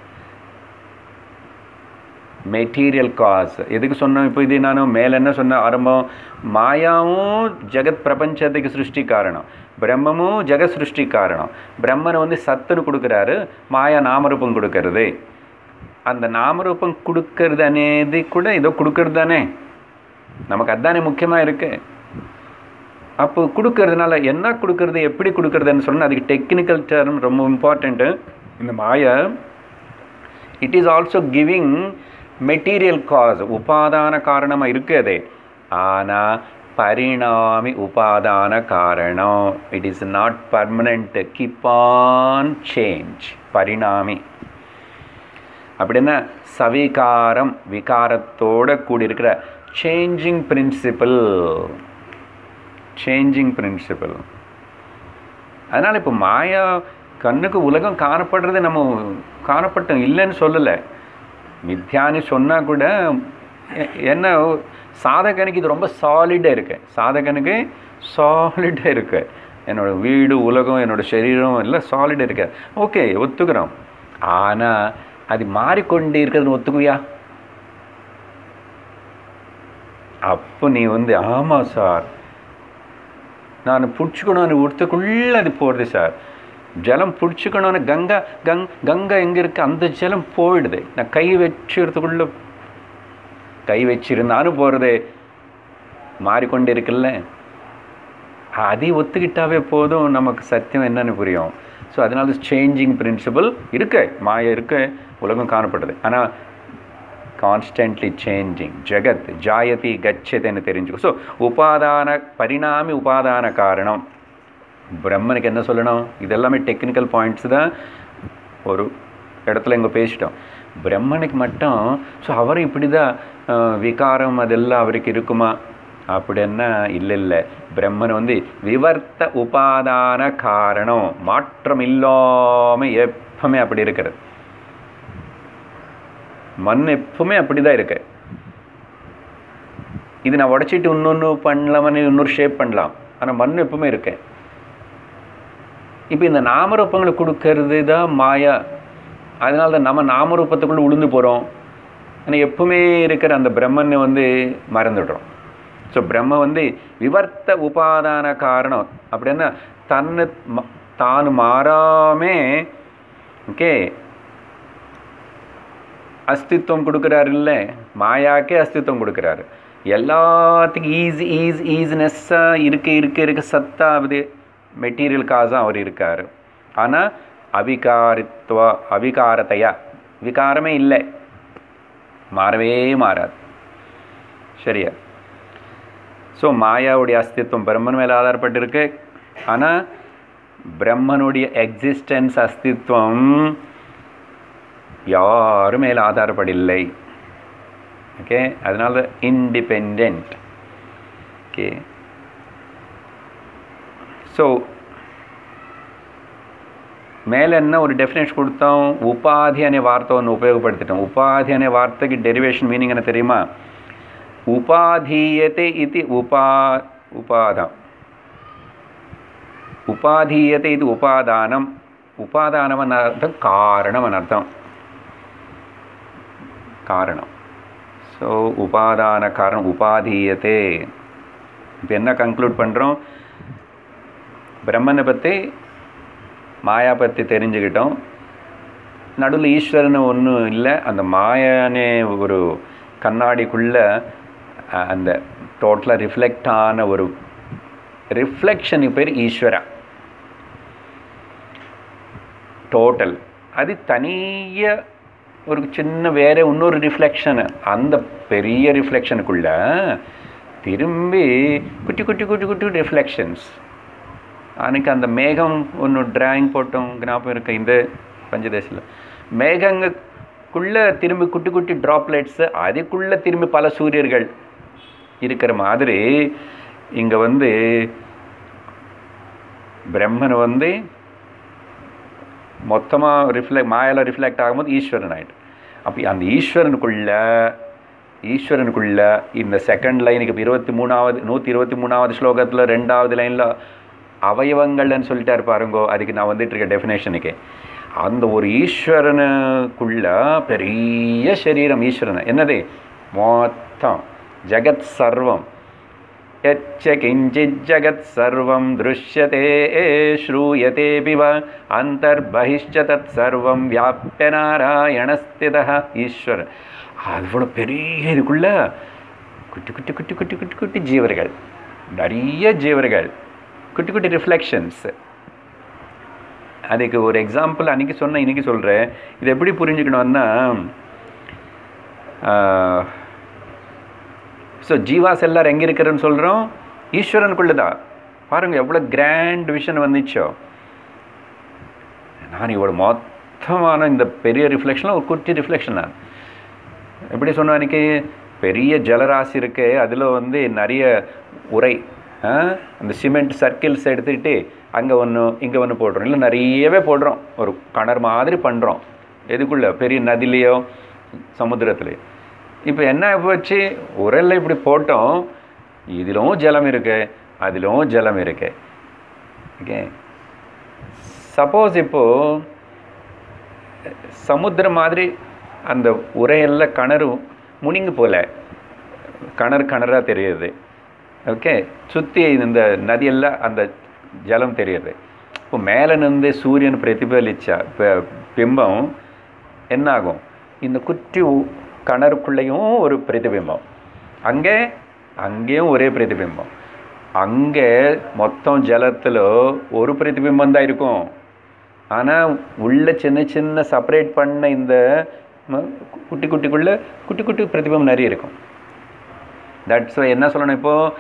மெட்டீரியல் காஸ் எதுக்கு சொன்னோம் இப்போ இது நான் மேலே என்ன சொன்னேன் ஆரம்பம் மாயாவும் ஜெகத் பிரபஞ்சத்துக்கு சிருஷ்டி காரணம் பிரம்மமும் ஜெகத் சிருஷ்டி காரணம் பிரம்மனை வந்து சத்துன்னு கொடுக்குறாரு மாயா நாமரூபம் கொடுக்கறது அந்த நாமரூபம் கொடுக்கறது అనేది கூட ஏதோ கொடுக்கறது தானே நமக்கு அதுதானே முக்கியமாக இருக்கு அப்போ கொடுக்கறதுனால என்ன கொடுக்கறது எப்படி கொடுக்கறதுன்னு சொன்னால் அதுக்கு டெக்னிக்கல் டேர்ம் ரொம்ப இம்பார்ட்டண்ட்டு இந்த மாயா it is also giving material cause உபாதான காரணமாக இருக்குது ஆனால் பரிணாமி உபாதான காரணம் it is not permanent keep on change பரிணாமி அப்படின்னா சவிகாரம் விகாரத்தோட கூடியிருக்கிற சேஞ்சிங் பிரின்சிபல் சேஞ்சிங் பிரின்சிபல் அதனால் இப்போ மாயா கண்ணுக்கு உலகம் காணப்படுறது நம்ம காணப்பட்டோம் இல்லைன்னு சொல்லலை மித்யான்னு சொன்னால் கூட என்ன சாதகனுக்கு இது ரொம்ப சாலிடாக இருக்கு சாதகனுக்கு சாலிடாக இருக்கு என்னோடய வீடு உலகம் என்னோடய சரீரம் எல்லாம் சாலிடாக இருக்கு ஓகே ஒத்துக்கிறோம் ஆனால் அது மாறிக்கொண்டு இருக்கிறதுன்னு ஒத்துக்குவியா அப்போ நீ வந்து ஆமாம் சார் நான் பிடிச்சிக்கணும்னு ஒருத்தக்குள்ளே அது போகிறது சார் ஜலம் பிடிச்சிக்கணும்னு கங்கா கங் கங்கா எங்கே இருக்குது அந்த ஜலம் போயிடுது நான் கை வச்சுறதுக்குள்ள கை வச்சிருந்தாலும் போகிறது மாறிக்கொண்டு இருக்குல்ல அதை ஒத்துக்கிட்டாவே போதும் நமக்கு சத்தியம் என்னன்னு புரியும் ஸோ அதனால சேஞ்சிங் பிரின்சிபல் இருக்கு மாய இருக்கு உலகம் காணப்படுது ஆனால் கான்ஸ்டன்ட்லி சேஞ்சிங் ஜெகத் ஜாயதி கச்சதுன்னு தெரிஞ்சுக்கோ ஸோ உபாதான பரிணாமி உபாதான காரணம் பிரம்மனுக்கு என்ன சொல்லணும் இதெல்லாமே டெக்னிக்கல் பாயிண்ட்ஸ் தான் ஒரு இடத்துல இங்கே பேசிட்டோம் பிரம்மனுக்கு மட்டும் ஸோ அவரும் இப்படி தான் விகாரம் அதெல்லாம் அவருக்கு இருக்குமா அப்படின்னா இல்லை இல்லை பிரம்மன் வந்து விவர்த்த உபாதான காரணம் மாற்றம் இல்லாமல் எப்பவுமே அப்படி இருக்கிறது மண் எப்பவுமே அப்படி தான் இருக்கு இது நான் உடச்சிட்டு இன்னொன்று பண்ணலாமன்னு இன்னொரு ஷேப் பண்ணலாம் ஆனால் மண் எப்பவுமே இருக்கு இப்போ இந்த நாமரூபங்களை கொடுக்கறது தான் மாயா அதனால தான் நம்ம நாமரூபத்துக்குள்ளே உளுந்து போகிறோம் ஆனால் எப்பவுமே இருக்கிற அந்த பிரம்மனை வந்து மறந்துடுறோம் ஸோ பிரம்ம வந்து விவர்த்த உபாதான காரணம் அப்படின்னா தன்னை தான் மாறாமே ஓகே அஸ்தித்வம் கொடுக்குறாரு இல்லை மாயாக்கே அஸ்தித்வம் கொடுக்குறாரு எல்லாத்துக்கும் ஈஸி ஈஸ் ஈஸினஸ்ஸாக இருக்க இருக்க இருக்க சத்தாவது மெட்டீரியல் காசாக அவர் இருக்கார் ஆனால் அவிகாரித்துவ அவிகாரத்தையா விகாரமே இல்லை மாறவே மாறாது சரியா ஸோ மாயாவுடைய அஸ்தித்வம் பிரம்மன் மேலே ஆதாரப்பட்டிருக்கு ஆனால் பிரம்மனுடைய எக்ஸிஸ்டன்ஸ் அஸ்தித்வம் யாரும் மேலே ஆதாரப்படில்லை ஓகே அதனால இண்டிபெண்ட் ஓகே ஸோ ಮೇಲೆ என்ன ஒரு டெஃபினேஷன் கொடுத்தோம் உபாதி అనే వార్త ஒன்று ఉపయోగపడుతుంటాం ఉపాధి అనే వార్తకి డెరివేషన్ మీనింగ్ అని தெரியுமா ఉపాధీయతే ఇది ఉపా ఉపాద ఉపాధీయతే ఇది ఉపాదానం உபாதானம் அர்த்தம் காரணம் அர்த்தம் காரணம் ஸோ உபாதான காரணம் உபாதீயத்தே இப்போ என்ன கன்க்ளூட் பண்ணுறோம் பிரம்மனை பற்றி மாயா பற்றி தெரிஞ்சுக்கிட்டோம் நடுவில் ஈஸ்வரன் ஒன்றும் இல்லை அந்த மாயானே ஒரு கண்ணாடிக்குள்ளே அந்த டோட்டலாக ரிஃப்ளெக்ட் ஆன ஒரு ரிஃப்ளெக்ஷன் பேர் ஈஸ்வரா டோட்டல் அது தனிய ஒரு சின்ன வேற இன்னொரு ரிஃப்ளெக்ஷனு அந்த பெரிய ரிஃப்ளெக்ஷனுக்குள்ள திரும்பி குட்டி குட்டி குட்டி குட்டி ரிஃப்ளெக்ஷன்ஸ் அன்னைக்கு அந்த மேகம் ஒன்று டிராயிங் போட்டோம் ஞாபகம் இருக்கு இந்த பஞ்சதேசில் மேகங்குள்ளே திரும்பி குட்டி குட்டி ட்ராப்லெட்ஸு அதுக்குள்ளே திரும்பி பல சூரியர்கள் இருக்கிற மாதிரி இங்கே வந்து பிரம்மன் வந்து மொத்தமாக ரிஃப்ளெக்ட் மாயால் ரிஃப்ளெக்ட் ஆகும்போது ஈஸ்வரன் ஆகிட்டு அப்போ அந்த ஈஸ்வரனுக்குள்ள ஈஸ்வரனுக்குள்ள இந்த செகண்ட் லைனுக்கு இப்போ இருபத்தி மூணாவது நூற்றி இருபத்தி மூணாவது ஸ்லோகத்தில் ரெண்டாவது லைனில் அவயவங்கள்னு சொல்லிட்டாரு பாருங்கோ அதுக்கு நான் வந்துட்டு இருக்க டெஃபினேஷனுக்கு அந்த ஒரு ஈஸ்வரனுக்குள்ள பெரிய சரீரம் ஈஸ்வரன் என்னது மொத்தம் ஜெகத் சர்வம் यच्च किञ्चिज्जगत् सर्वं दृश्यते श्रूयतेऽपि वा अन्तर्बहिश्च तत्सर्वं व्याप्य नारायणस्थितः ஈஸ்வரன் அவ்வளோ பெரிய இதுக்குள்ள குட்டி குட்டி குட்டி குட்டி குட்டி குட்டி ஜீவர்கள் நிறைய ஜீவர்கள் குட்டி குட்டி ரிஃப்ளெக்ஷன்ஸ் அதுக்கு ஒரு எக்ஸாம்பிள் அன்றைக்கி சொன்னேன் இன்றைக்கி சொல்கிறேன் இது எப்படி புரிஞ்சுக்கணும்னா ஸோ ஜீவாஸ் எல்லாரும் எங்கே இருக்கிறன்னு சொல்கிறோம் ஈஸ்வரனுக்குள்ளே தான் பாருங்கள் எவ்வளோ கிராண்ட் விஷன் வந்துச்சோ நான் இவ்வளோ மொத்தமான இந்த பெரிய ரிஃப்ளெக்ஷனில் ஒரு குட்டி ரிஃப்ளெக்ஷன் நான் எப்படி சொன்ன அன்றைக்கி பெரிய ஜலராசி இருக்கு அதில் வந்து நிறைய உரை அந்த சிமெண்ட் சர்க்கிள்ஸ் எடுத்துக்கிட்டு அங்கே ஒன்று இங்கே ஒன்று போடுறோம் இல்லை நிறையவே போடுறோம் ஒரு கிணறு மாதிரி பண்ணுறோம் எதுக்குள்ளே பெரிய நதிலேயோ சமுத்திரத்துலேயோ இப்போ என்ன போச்சு உரல்ல இப்படி போட்டோம் இதிலும் ஜலம் இருக்கு அதிலும் ஜலம் இருக்கு ஓகே சப்போஸ் இப்போது சமுத்திரம் மாதிரி அந்த உரையெல்லாம் கிணறு முனிங்கு போல கிணறு கிணறாக தெரியுது ஓகே சுற்றி இந்த நதியெல்லாம் அந்த ஜலம் தெரியுது இப்போ மேலே நின்று சூரியன் பிரதிபலிச்சா பிம்பம் என்னாகும் இந்த குட்டி கணருக்குள்ளேயும் ஒரு பிரதிபிம்பம் அங்கே அங்கேயும் ஒரே பிரதிபிம்பம் அங்கே மொத்தம் ஜலத்தில் ஒரு பிரதிபிம்பம் தான் இருக்கும் ஆனால் உள்ள சின்ன சின்ன செப்பரேட் பண்ண இந்த குட்டி குட்டிக்குள்ளே குட்டி குட்டி பிரதிபிம்பம் நிறைய இருக்கும் தட்ஸ் என்ன சொல்லணும் இப்போது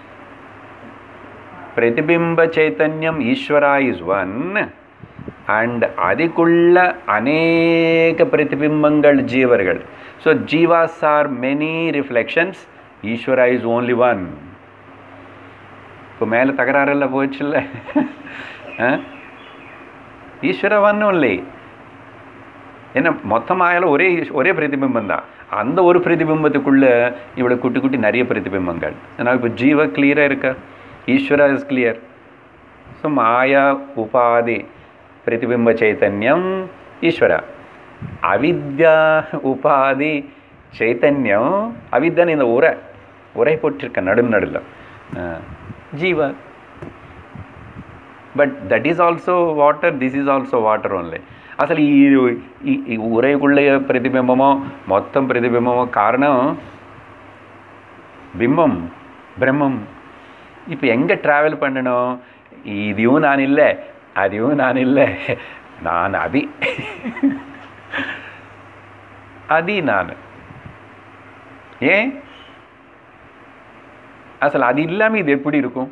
பிரதிபிம்ப சைத்தன்யம் ஈஸ்வரா இஸ் ஒன் அண்ட் அதுக்குள்ள அநேக பிரதிபிம்பங்கள் ஜீவர்கள் ஸோ ஜீவாஸ் ஆர் மெனி ரிஃப்ளெக்ஷன்ஸ் ஈஸ்வரா இஸ் ஓன்லி ஒன் இப்போ மேலே தகராறெல்லாம் போயிடுச்சுல்ல ஈஸ்வர ஒன் ஒன்லி என்ன மொத்தமாயாலும் ஒரே ஒரே பிரதிபிம்பம் தான் அந்த ஒரு பிரதிபிம்பத்துக்குள்ள இவ்வளோ குட்டி குட்டி நிறைய பிரதிபிம்பங்கள் ஏன்னா இப்போ ஜீவ கிளியராக இருக்கா ஈஸ்வரா இஸ் கிளியர் ஸோ மாயா உபாதி பிரதிபிம்ப சைத்தன்யம் ஈஸ்வர அவித்யா உபாதி சைத்தன்யம் அவித்யான்னு இந்த உரை உரை போட்டிருக்க நடு நடுவில் ஜீவ but that is also water this is also water only అసలు ఈ ఈ ఉరేకుళ్ళ ప్రతిబింబమో మొత్తం ప్రతిబింబమో కారణం பிம்பம் பிரம்மம் இப்போ எங்கே ட்ராவல் பண்ணணும் இதையும் நான் இல்லை அதையும் நான் இல்லை நான் அதி அதி நான் ஏன் அசல் அது இல்லாமல் இது எப்படி இருக்கும்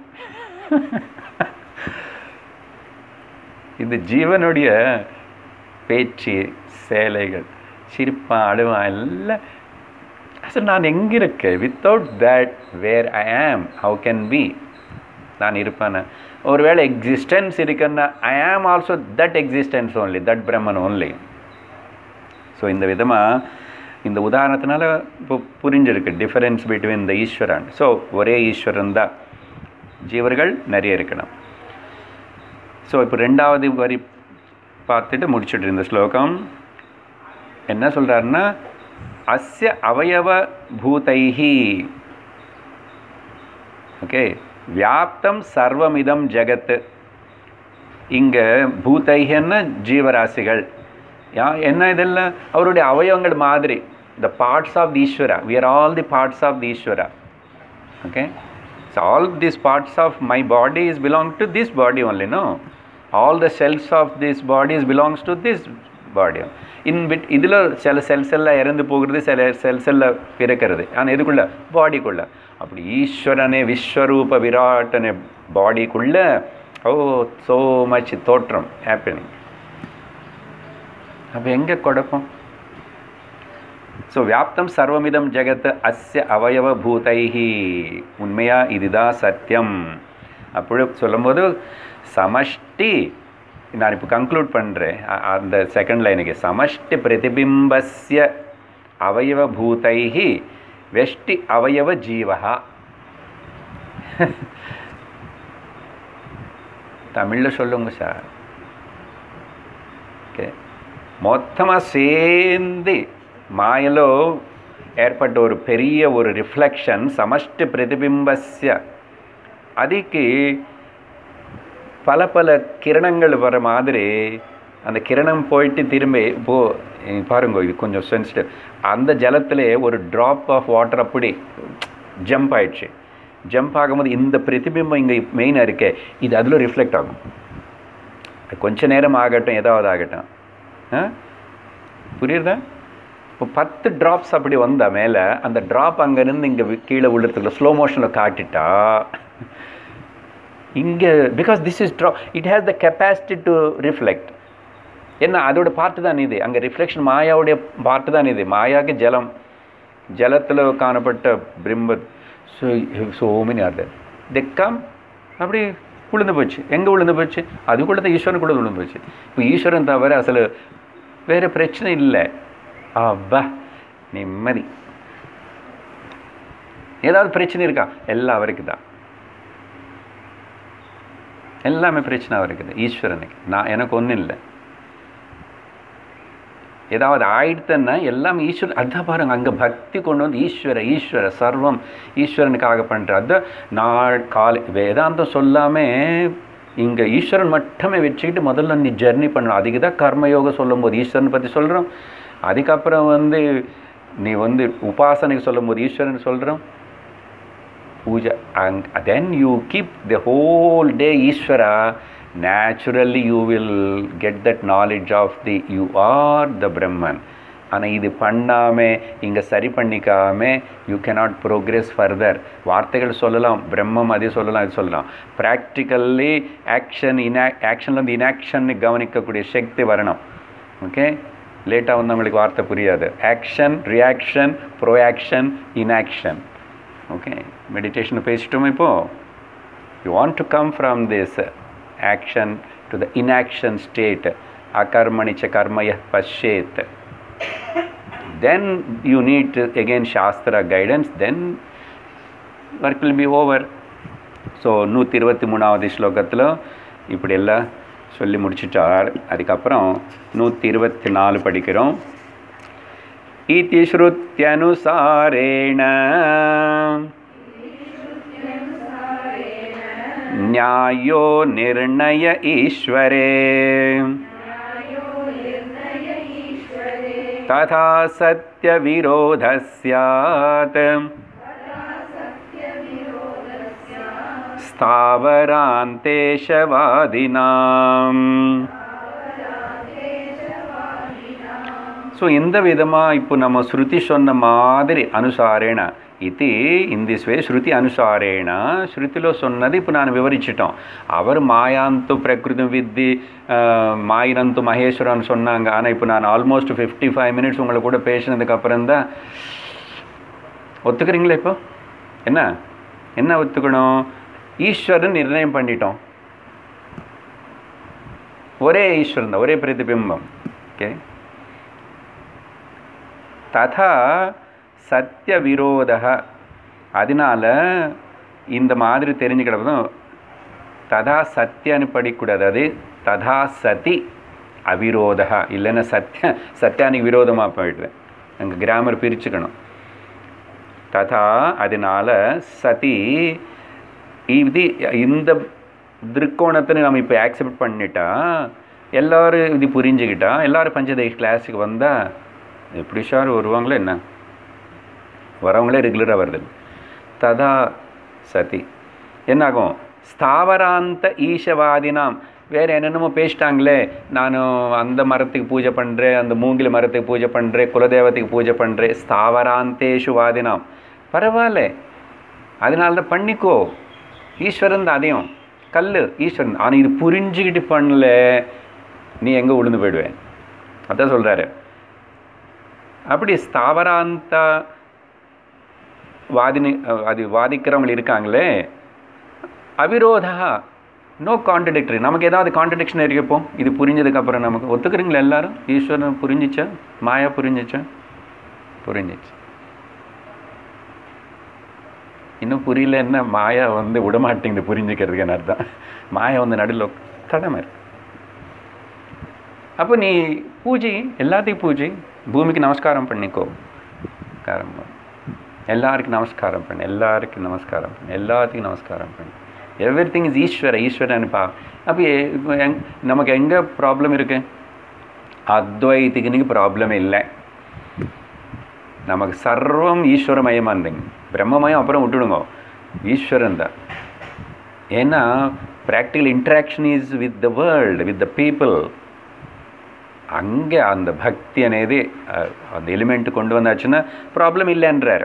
இந்த ஜீவனுடைய பேச்சு சேலைகள் சிரிப்பான் அழுவான் எல்லாம் அசல் நான் எங்கே இருக்கேன் வித்தவுட் தட் வேர் ஐ ஆம் ஹவு கேன் பி நான் இருப்பேன் ஒருவேளை எக்ஸிஸ்டன்ஸ் இருக்குன்னா I am also that existence only that பிரம்மன் ஓன்லி ஸோ இந்த விதமாக இந்த உதாரணத்தினால இப்போ புரிஞ்சிருக்கு டிஃபரன்ஸ் பிட்வீன் த ஈஸ்வரன் ஸோ ஒரே ஈஸ்வரன் தான் ஜீவர்கள் நிறைய இருக்கணும் ஸோ இப்போ ரெண்டாவது வரி பார்த்துட்டு முடிச்சுட்டு இந்த ஸ்லோகம் என்ன சொல்கிறாருன்னா அஸ்ய அவயவ பூதைஹி ஓகே வியாப்தம் சர்வமிதம் ஜெகத் இங்கே பூதைகன்னா ஜீவராசிகள் யா என்ன இதெல்லாம் அவருடைய அவயவங்கள் மாதிரி த பார்ட்ஸ் ஆஃப் தி ஈஸ்வரா we are all the parts of the ஈஸ்வரா okay so all these parts of my body is belong to this body only no all the cells of this body is belongs to this body in bit இதில் சில cells எல்லாம் இறந்து போகிறது சில cells எல்லாம் பிறக்கிறது ஆனால் எதுக்குள்ள பாடிக்குள்ள அப்படி ஈஸ்வரனே விஸ்வரூப விராட்டனே பாடிக்குள்ள ஓ ஸோ மச் தோற்றம் ஹேப்பனிங் அப்போ எங்கே குழப்பம் ஸோ வியாப்தம் சர்வமிதம் ஜெகத் அஸ்ய அவயவபூதைஹி உண்மையா இதுதான் சத்தியம் அப்படி சொல்லும்போது சமஷ்டி நான் இப்போ கன்க்ளூட் பண்ணுறேன் அந்த செகண்ட் லைனுக்கு சமஷ்டி பிரதிபிம்பஸ்ய அவயவபூதைஹி வெஷ்டி அவயவ ஜீவா தமிழில் சொல்லுங்க சார் ஓகே மொத்தமாக சேர்ந்து మాయలో ఏర్పడ్డ ஒரு பெரிய ஒரு ரிஃப்ளெக்ஷன் சமஷ்டி பிரதிபிம்பஸ்ய அதுக்கு பல பல கிரணங்கள் வர மாதிரி அந்த கிரணம் போயிட்டு திரும்பி இப்போ இங்க பாருங்க இது கொஞ்சம் சென்சிட்டிவ் அந்த ஜலத்திலே ஒரு ட்ராப் ஆஃப் வாட்டர் அப்படி ஜம்ப் ஆயிடுச்சு ஜம்ப் ஆகும்போது இந்த பிரதிபிம்பம் இங்கே மெயினாக இருக்கே இது அதில் ரிஃப்ளெக்ட் ஆகும் கொஞ்ச நேரம் ஆகட்டும் ஏதாவது ஆகட்டும் ஆ புரியுதா இப்போ பத்து ட்ராப்ஸ் அப்படி வந்தா மேலே அந்த ட்ராப் அங்கேருந்து இங்கே கீழே விழுறதுக்குள்ள ஸ்லோ மோஷனில் காட்டிட்டா இங்கே because this is drop it has the capacity to reflect என்ன அதோட பார்ட்டு தான் இது அங்கே ரிஃப்ளெக்ஷன் மாயாவுடைய பார்ட்டு தான் இது மாயாவுக்கு ஜலம் ஜலத்தில் காணப்பட்ட பிரிம்ப ஸோ ஸோ மெனி ஆர் தர் தெக்கம் அப்படி விழுந்து போச்சு எங்கே விழுந்து போச்சு அதுக்குள்ள தான் ஈஸ்வரன் கூட விழுந்து போச்சு இப்போ ஈஸ்வரன் தவிர அசல் வேறு பிரச்சனை இல்லை அப்பா நிம்மதி ஏதாவது பிரச்சனை இருக்கா எல்லாம் அவருக்கு தான் எல்லாமே பிரச்சனை அவருக்கு ஈஸ்வரனுக்கு நான் எனக்கு ஒன்றும் இல்லை ஏதாவது ஆயிடுத்துன்னா எல்லாம் ஈஸ்வரன் அதான் பாருங்க அங்கே பக்தி கொண்டு வந்து ஈஸ்வர ஈஸ்வர சர்வம் ஈஸ்வரனுக்காக பண்ணுற அதான் நாள் காலை வேதாந்தம் சொல்லாமல் இங்கே ஈஸ்வரன் மட்டுமே வச்சுக்கிட்டு முதல்ல நீ ஜெர்னி பண்ணணும் அதுக்கு தான் கர்மயோகம் சொல்லும்போது ஈஸ்வரன் பற்றி சொல்கிறோம் அதுக்கப்புறம் வந்து நீ வந்து உபாசனைக்கு சொல்லும்போது ஈஸ்வரன் சொல்கிறோம் பூஜை அங் then you keep the whole day ஈஸ்வரா naturally you will get that knowledge of the you are the brahman ஆனால் இது பண்ணாமல் இங்கே சரி பண்ணிக்காம யூ cannot progress further வார்த்தைகள் சொல்லலாம் பிரம்மம் அதே சொல்லலாம் இது சொல்லலாம் ப்ராக்டிக்கல்லி ஆக்ஷன் இனா ஆக்ஷன்லேருந்து இன்ஆக்ஷன் கவனிக்கக்கூடிய சக்தி வரணும் ஓகே லேட்டாக வந்தவங்களுக்கு வார்த்தை புரியாது action reaction proaction inaction okay meditation பேசிட்டோம் இப்போது you want to come from this action to the inaction state akarmani cha karmaya pashet then you need to, again shastra guidance then work will be over so நூற்றி இருபத்தி மூணாவது ஸ்லோகத்தில் இப்படி எல்லாம் சொல்லி முடிச்சுட்டார் அதுக்கப்புறம் நூற்றி இருபத்தி நாலு படிக்கிறோம் இதி ஸ்ருத்தியனுசாரேண न्यायो निर्णय ईश्वरे तथा सत्यविरोधः स्यात् ஸ்தாவராந்தேஷவாதினாம் ஸோ எந்த விதமாக இப்போ நம்ம ஸ்ருதி சொன்ன மாதிரி அனுசாரேன ఇది ఇన్ దిస్ వే శృతి అనుసారేణ శృతిలో சொன்னது இப்போ நான் விவரிச்சிட்டோம் அவர் மாயாந்து பிரகிருதி வித்தி மாயினந்து மகேஸ்வரன் சொன்னாங்க ஆனால் இப்போ நான் ஆல்மோஸ்ட் ஃபிஃப்டி ஃபைவ் மினிட்ஸ் உங்களை கூட பேசினதுக்கு அப்புறம் தான் ஒத்துக்கிறீங்களா இப்போ என்ன என்ன ஒத்துக்கணும் ஈஸ்வரன் நிர்ணயம் பண்ணிட்டோம் ஒரே ஈஸ்வரன் தான் ஒரே பிரதிபிம்பம் ஓகே ததா சத்திய விரோத அதனால் இந்த மாதிரி தெரிஞ்சுக்கிட்டதும் ததா சத்தியன்னு படிக்கூடாது அது ததா சதி அவிரோதா இல்லைன்னா சத்ய சத்தியானிக்கு விரோதமாக போயிடுவேன் அங்கே கிராமர் பிரிச்சுக்கணும் ததா அதனால சதி இது இந்த திருக்கோணத்தை நம்ம இப்போ ஆக்செப்ட் பண்ணிட்டா எல்லாரும் இது புரிஞ்சுக்கிட்டா எல்லாரும் பஞ்சதேஷ் கிளாஸுக்கு வந்தால் எப்படி சார் வருவாங்களோ என்ன வரவங்களே ரெகுலராக வருது ததா சதி என்னாகும் ஸ்தாவராந்த ஈஷவாதினாம் வேறு என்னென்னமோ பேசிட்டாங்களே நான் அந்த மரத்துக்கு பூஜை பண்ணுறேன் அந்த மூங்கில மரத்துக்கு பூஜை பண்ணுறேன் குலதெய்வத்துக்கு பூஜை பண்ணுறேன் ஸ்தாவராந்தேஷு வாதினாம் பரவாயில்ல அதனால தான் பண்ணிக்கோ ஈஸ்வரன் தான் அதையும் கல் ஈஸ்வரன் ஆனால் இது புரிஞ்சுக்கிட்டு பண்ணல நீ எங்கே உளுந்து போயிடுவேன் அதான் சொல்கிறாரு அப்படி ஸ்தாவராந்த வாதினி அது வாதிக்கிறவங்க இருக்காங்களே அவிரோதா நோ கான்ட்ரடிக்டரி நமக்கு ஏதாவது கான்ட்ரடிக்ஷன் இருக்கப்போ இது புரிஞ்சதுக்கப்புறம் நமக்கு ஒத்துக்கிறீங்களா எல்லாரும் ஈஸ்வரன் புரிஞ்சிச்சா மாயா புரிஞ்சிச்சா புரிஞ்சிச்சு இன்னும் புரியலன்னா மாயா வந்து விடமாட்டேங்குது புரிஞ்சுக்கிறதுக்கு அர்த்தம் மாயா வந்து நடுவில் தடமை இருக்கு அப்போ நீ பூஜை எல்லாத்தையும் பூஜை பூமிக்கு நமஸ்காரம் பண்ணிக்கோ காரம் எல்லாருக்கும் நமஸ்காரம் பண்ணு எல்லாருக்கும் நமஸ்காரம் பண்ணு எல்லாத்துக்கும் நமஸ்காரம் பண்ணு எவ்ரி திங் இஸ் ஈஸ்வர ஈஸ்வரன் பா அப்போ இப்போ எங் நமக்கு எங்கே ப்ராப்ளம் இருக்கு அத்வைத்திக்கு ப்ராப்ளம் இல்லை நமக்கு சர்வம் ஈஸ்வரமயமாக இருந்தீங்க பிரம்மமயம் அப்புறம் விட்டுடுங்க ஈஸ்வரன் தான் ஏன்னா practical interaction is with the world with the people அங்கே அந்த பக்தி అనేది அந்த எலிமெண்ட் கொண்டு வந்தாச்சுன்னா ப்ராப்ளம் இல்லைன்றார்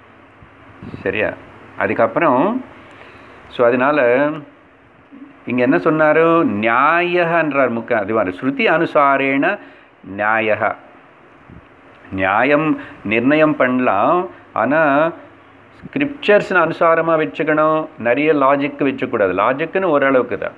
சரியா அதுக்கப்புறம் ஸோ அதனால் இங்கே என்ன சொன்னார் நியாயன்றார் முக்க அது மாதிரி ஸ்ருதி அனுசாரேன நியாய நியாயம் நிர்ணயம் பண்ணலாம் ஆனால் ஸ்கிரிப்சர்ஸ்னு அனுசாரமாக வச்சுக்கணும் நிறைய லாஜிக்கு வச்சுக்கூடாது லாஜிக்குன்னு ஓரளவுக்கு தான்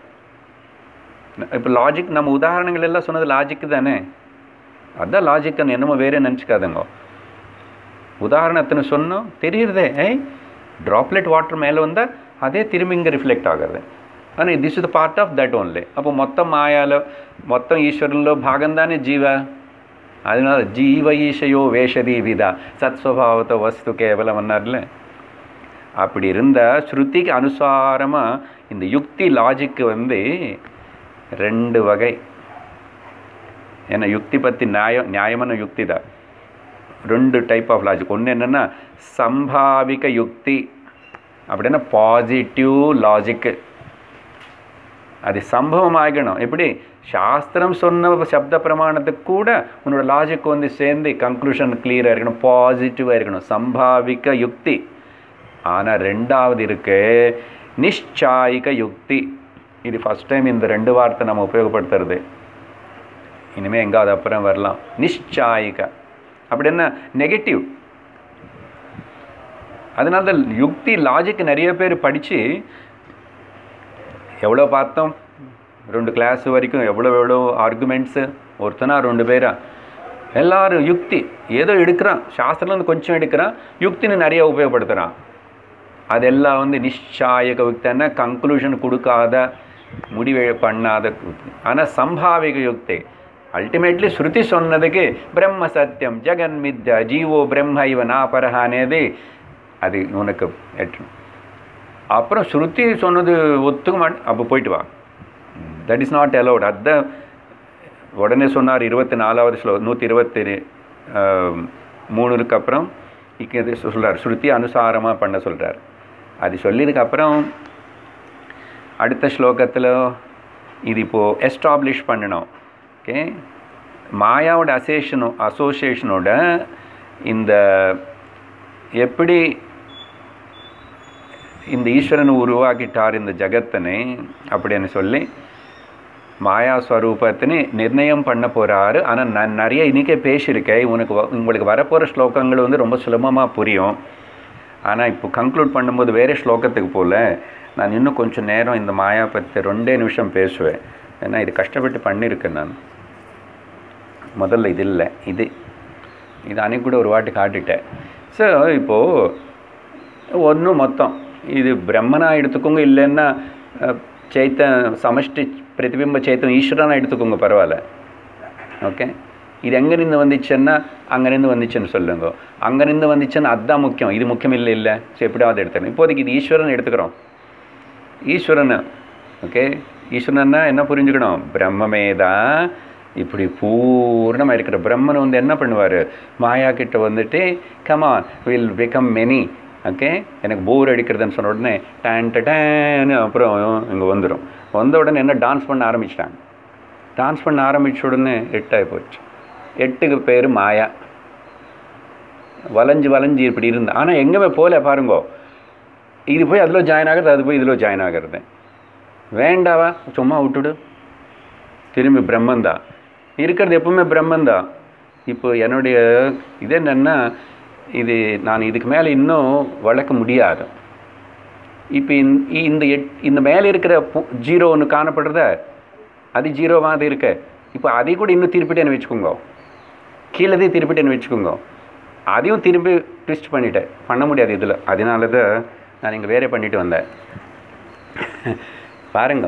இப்போ லாஜிக் நம்ம உதாரணங்கள் எல்லாம் சொன்னது லாஜிக்கு தானே அதான் லாஜிக்குன்னு என்னமோ வேறு நினச்சிக்காதுங்க உதாரணத்தின்னு சொன்னோம் தெரியுறதே ஏய் ட்ராப்லெட் வாட்டர் மேலே வந்தால் அதே திரும்பி இங்கே ரிஃப்ளெக்ட் ఆగదు కానీ this is the part of that only అప్పుడు మొత్తం మాయాలో మొత్తం ఈశ్వరుల్లో భాగందానే జీవ அதனால ஜீவ ஈஷையோ வேஷதி விதா சத்ஸ்வபாவத்தை வஸ்து கேவலம் அன்னார்ல அப்படி இருந்தால் ஸ்ருதிக்கு அனுசாரமாக இந்த யுக்தி லாஜிக்கு வந்து ரெண்டு வகை ஏன்னா யுக்தி பற்றி நியாயம் நியாயமான யுக்தி தான் ரெண்டு டைப் ஆஃப் லாஜிக் ஒன்று என்னென்னா சம்பாவிக யுக்தி அப்படின்னா பாசிட்டிவ் லாஜிக்கு அது சம்பவம் ஆகணும் எப்படி சாஸ்திரம் சொன்ன சப்த பிரமாணத்துக்கு கூட உன்னோட லாஜிக் வந்து சேர்ந்து கன்க்ளூஷன் கிளியராக இருக்கணும் பாசிட்டிவாக இருக்கணும் சம்பாவிக்க யுக்தி ஆனால் ரெண்டாவது இருக்கு நிஷ்சாயிக யுக்தி இது ஃபஸ்ட் டைம் இந்த ரெண்டு வார்த்தை நம்ம உபயோகப்படுத்துறது இனிமேல் எங்காவது அப்புறம் வரலாம் நிஷ்சாயிக அப்படி என்ன நெகட்டிவ் அதனால தான் யுக்தி லாஜிக் நிறைய பேர் படித்து எவ்வளோ பார்த்தோம் ரெண்டு கிளாஸ் வரைக்கும் எவ்வளோ எவ்வளோ ஆர்குமெண்ட்ஸு ஒருத்தனா ரெண்டு பேரா எல்லாரும் யுக்தி ஏதோ எடுக்கிறான் சாஸ்திரம்லேருந்து கொஞ்சம் எடுக்கிறான் யுக்தின்னு நிறைய உபயோகப்படுத்துகிறான் அதெல்லாம் வந்து நிಶ್ಚಾಯಕ யுக்தின்னா கன்க்ளூஷன் கொடுக்காத முடிவு பண்ணாத ஆனால் சம்பாவிக யுக்தி అల్టిమేట్లీ శృతి సొన్నదికి బ్రహ్మ సత్యం జగన్ మిథ్య జీవో బ్రహ్మ ఇవ నా పరహ అనేది அது உனக்கு எட்டு அப்புறம் ஸ்ருதி சொன்னது ஒத்துக்க மாட்டேன் அப்போ போயிட்டு வா தட் இஸ் நாட் அலவுட் அதான் உடனே சொன்னார் இருபத்தி நாலாவது ஸ்லோ நூற்றி இருபத்தி மூணுக்கு அப்புறம் இங்கே சொல்கிறார் ஸ்ருதி அனுசாரமாக பண்ண சொல்கிறார் அது சொல்லியதுக்கப்புறம் அடுத்த ஸ்லோகத்தில் இது இப்போது எஸ்டாப்ளிஷ் பண்ணணும் ஓகே மாயாவோட அசோசியனோ அசோசியேஷனோட இந்த எப்படி இந்த ஈஸ்வரன் உருவாக்கிட்டார் இந்த ஜகத்தனை அப்படின்னு சொல்லி மாயா ஸ்வரூபத்தினு நிர்ணயம் பண்ண போகிறாரு ஆனால் நான் நிறைய இன்றைக்கே பேசியிருக்கேன் உனக்கு வ- உங்களுக்கு வரப்போகிற ஸ்லோகங்கள் வந்து ரொம்ப சுலபமாக புரியும் ஆனால் இப்போ கன்க்ளூட் பண்ணும்போது வேறு ஸ்லோகத்துக்கு போகல நான் இன்னும் கொஞ்சம் நேரம் இந்த மாயா பற்றி ரெண்டே நிமிஷம் பேசுவேன் ஏன்னா இது கஷ்டப்பட்டு பண்ணியிருக்கேன் நான் முதல்ல இது இல்லை இது இது அன்னைக்கு கூட ஒரு வாட்டி காட்டிட்டேன் ஸோ இப்போது ஒன்று மொத்தம் இது பிரம்மனா எடுத்துக்கோங்க இல்லைன்னா அஹ், சைத்த சமஷ்டி பிரதிபிம்ப சைத்தம் ஈஸ்வரனா எடுத்துக்கோங்க பரவாயில்ல ஓகே இது எங்கேருந்து வந்துச்சுன்னா அங்கேருந்து வந்துச்சுன்னு சொல்லுங்க அங்கேருந்து வந்துச்சுன்னா அதுதான் முக்கியம் இது முக்கியம் இல்லை இல்லை ஸோ எப்படியாவது எடுத்துக்கணும் இப்போதைக்கு இது ஈஸ்வரன் எடுத்துக்கிறோம் ஈஸ்வரன் ஓகே ஈஸ்வரன்னா என்ன புரிஞ்சுக்கணும் பிரம்மமே தான் இப்படி பூர்ணமாக இருக்கிற பிரம்மன் வந்து என்ன பண்ணுவார் மாயா கிட்ட வந்துட்டு come on will become many okay எனக்கு போர் அடிக்கிறதுன்னு சொன்ன உடனே டேன் டேன்னு அப்புறம் இங்கே வந்துடும் வந்த உடனே என்ன டான்ஸ் பண்ண ஆரம்பிச்சிட்டாங்க டான்ஸ் பண்ண ஆரம்பித்த உடனே எட்டாகி போச்சு எட்டுக்கு பேர் மாயா வளைஞ்சு வளைஞ்சு இப்படி இருந்தா ஆனால் எங்கேயுமே போல பாருங்கோ இது போய் அதில் ஜாயின் ஆகிறது அது போய் இதில் ஜாயின் ஆகிறது வேண்டாவா சும்மா விட்டுடு திரும்பி பிரம்மந்தான் இருக்கிறது எப்பவுமே பிரம்மந்தான் இப்போ என்னுடைய இது என்னென்னா இது நான் இதுக்கு மேலே இன்னும் வளர்க்க முடியாது இப்போ இந்த எட் இந்த மேலே இருக்கிற ஜீரோ ஒன்று காணப்படுறத அது ஜீரோவாக அது இருக்க இப்போ அதை கூட இன்னும் திருப்பிட்டேன்னு வச்சுக்கோங்க கீழே திருப்பிட்டேன்னு வச்சுக்கோங்க அதையும் திரும்பி ட்விஸ்ட் பண்ணிட்டேன் பண்ண முடியாது இதில் அதனால தான் நான் இங்கே வேறே பண்ணிட்டு வந்தேன் பாருங்க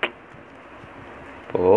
ஓ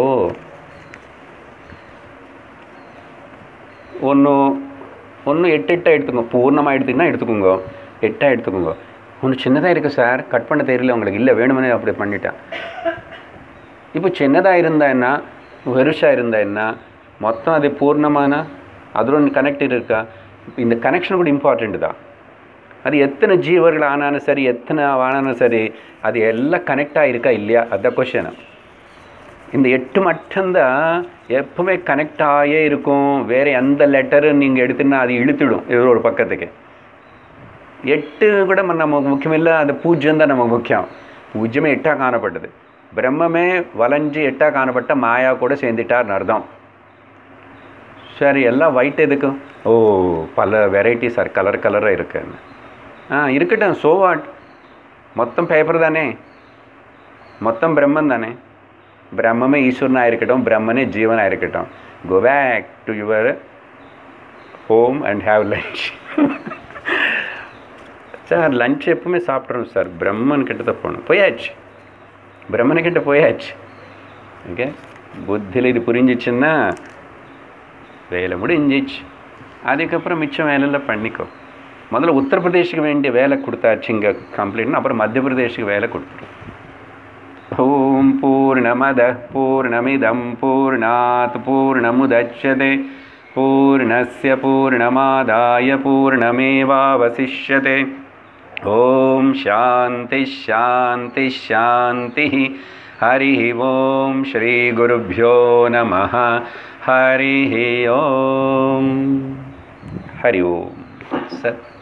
ஒன்று ஒன்று எட்டு எட்டாக எடுத்துக்கோங்க பூர்ணமாக எடுத்துக்கினா எடுத்துக்கோங்க எட்டாக எடுத்துக்கோங்க ஒன்று சின்னதாக இருக்குது சார் கட் பண்ண தெரியல உங்களுக்கு இல்லை வேணுமனே அப்படி பண்ணிட்டேன் இப்போ சின்னதாக இருந்தா என்ன பெருசாக இருந்தா என்ன மொத்தம் அது பூர்ணமான அதில் கனெக்ட் இருக்கா இந்த கனெக்ஷன் கூட இம்பார்ட்டண்ட் தான் அது எத்தனை ஜீவர்கள் ஆனாலும் சரி எத்தனை ஆனாலும் சரி அது எல்லாம் கனெக்டாக இருக்கா இல்லையா அதான் கொஷன் இந்த எட்டு மட்டும்தான் எப்பவுமே கனெக்ட் ஆகியே இருக்கும் வேறு எந்த லெட்டரு நீங்கள் எடுத்துன்னா அது இழுத்துடும் இது ஒரு பக்கத்துக்கு எட்டு கூட நமக்கு முக்கியமில்லை அது பூஜ்யம் தான் நமக்கு முக்கியம் பூஜ்யமே எட்டாக காணப்பட்டது பிரம்மமே வளைஞ்சு எட்டாக காணப்பட்ட மாயா கூட சேர்ந்துட்டார்னு அர்த்தம் சரி எல்லாம் ஒயிட் எதுக்கு ஓ பல வெரைட்டிஸ் சார் கலர் கலராக இருக்குன்னு ஆ இருக்கட்டும் சோ வாட் மொத்தம் பேப்பர் தானே மொத்தம் பிரம்மன் தானே பிரம்மமே ஈஸ்வரனாக இருக்கட்டும் பிரம்மனே ஜீவனாக இருக்கட்டும் go back to your home and have lunch sir lunch எப்பவுமே சாப்பிட்றோம் சார் பிரம்மன் கிட்ட தான் போகணும் போயாச்சு பிரம்மனை கிட்ட போயாச்சு ஓகே புத்தியில் இது புரிஞ்சிச்சுன்னா வேலை முடிஞ்சிச்சு அதுக்கப்புறம் மிச்சம் வேலையில் பண்ணிக்கோ முதல்ல உத்தரப்பிரதேஷுக்கு வேண்டிய வேலை கொடுத்தாச்சு இங்கே கம்ப்ளீட்னா அப்புறம் மத்திய பிரதேஷுக்கு வேலை கொடுத்துரும் ஓம் பூர்ணமத பூர்ணமிதம் பூர்ணாத் பூர்ணமுதட்சதே பூர்ணஸ்ய பூர்ணமாதாய பூர்ணமேவாவசிஷ்யதே ஓம் சாந்தி ஷாந்தி ஷாந்தி ஹரி ஓம் ஸ்ரீ குருभ्यो நமः ஹரி ஓம் ஹரி ஓம் சத்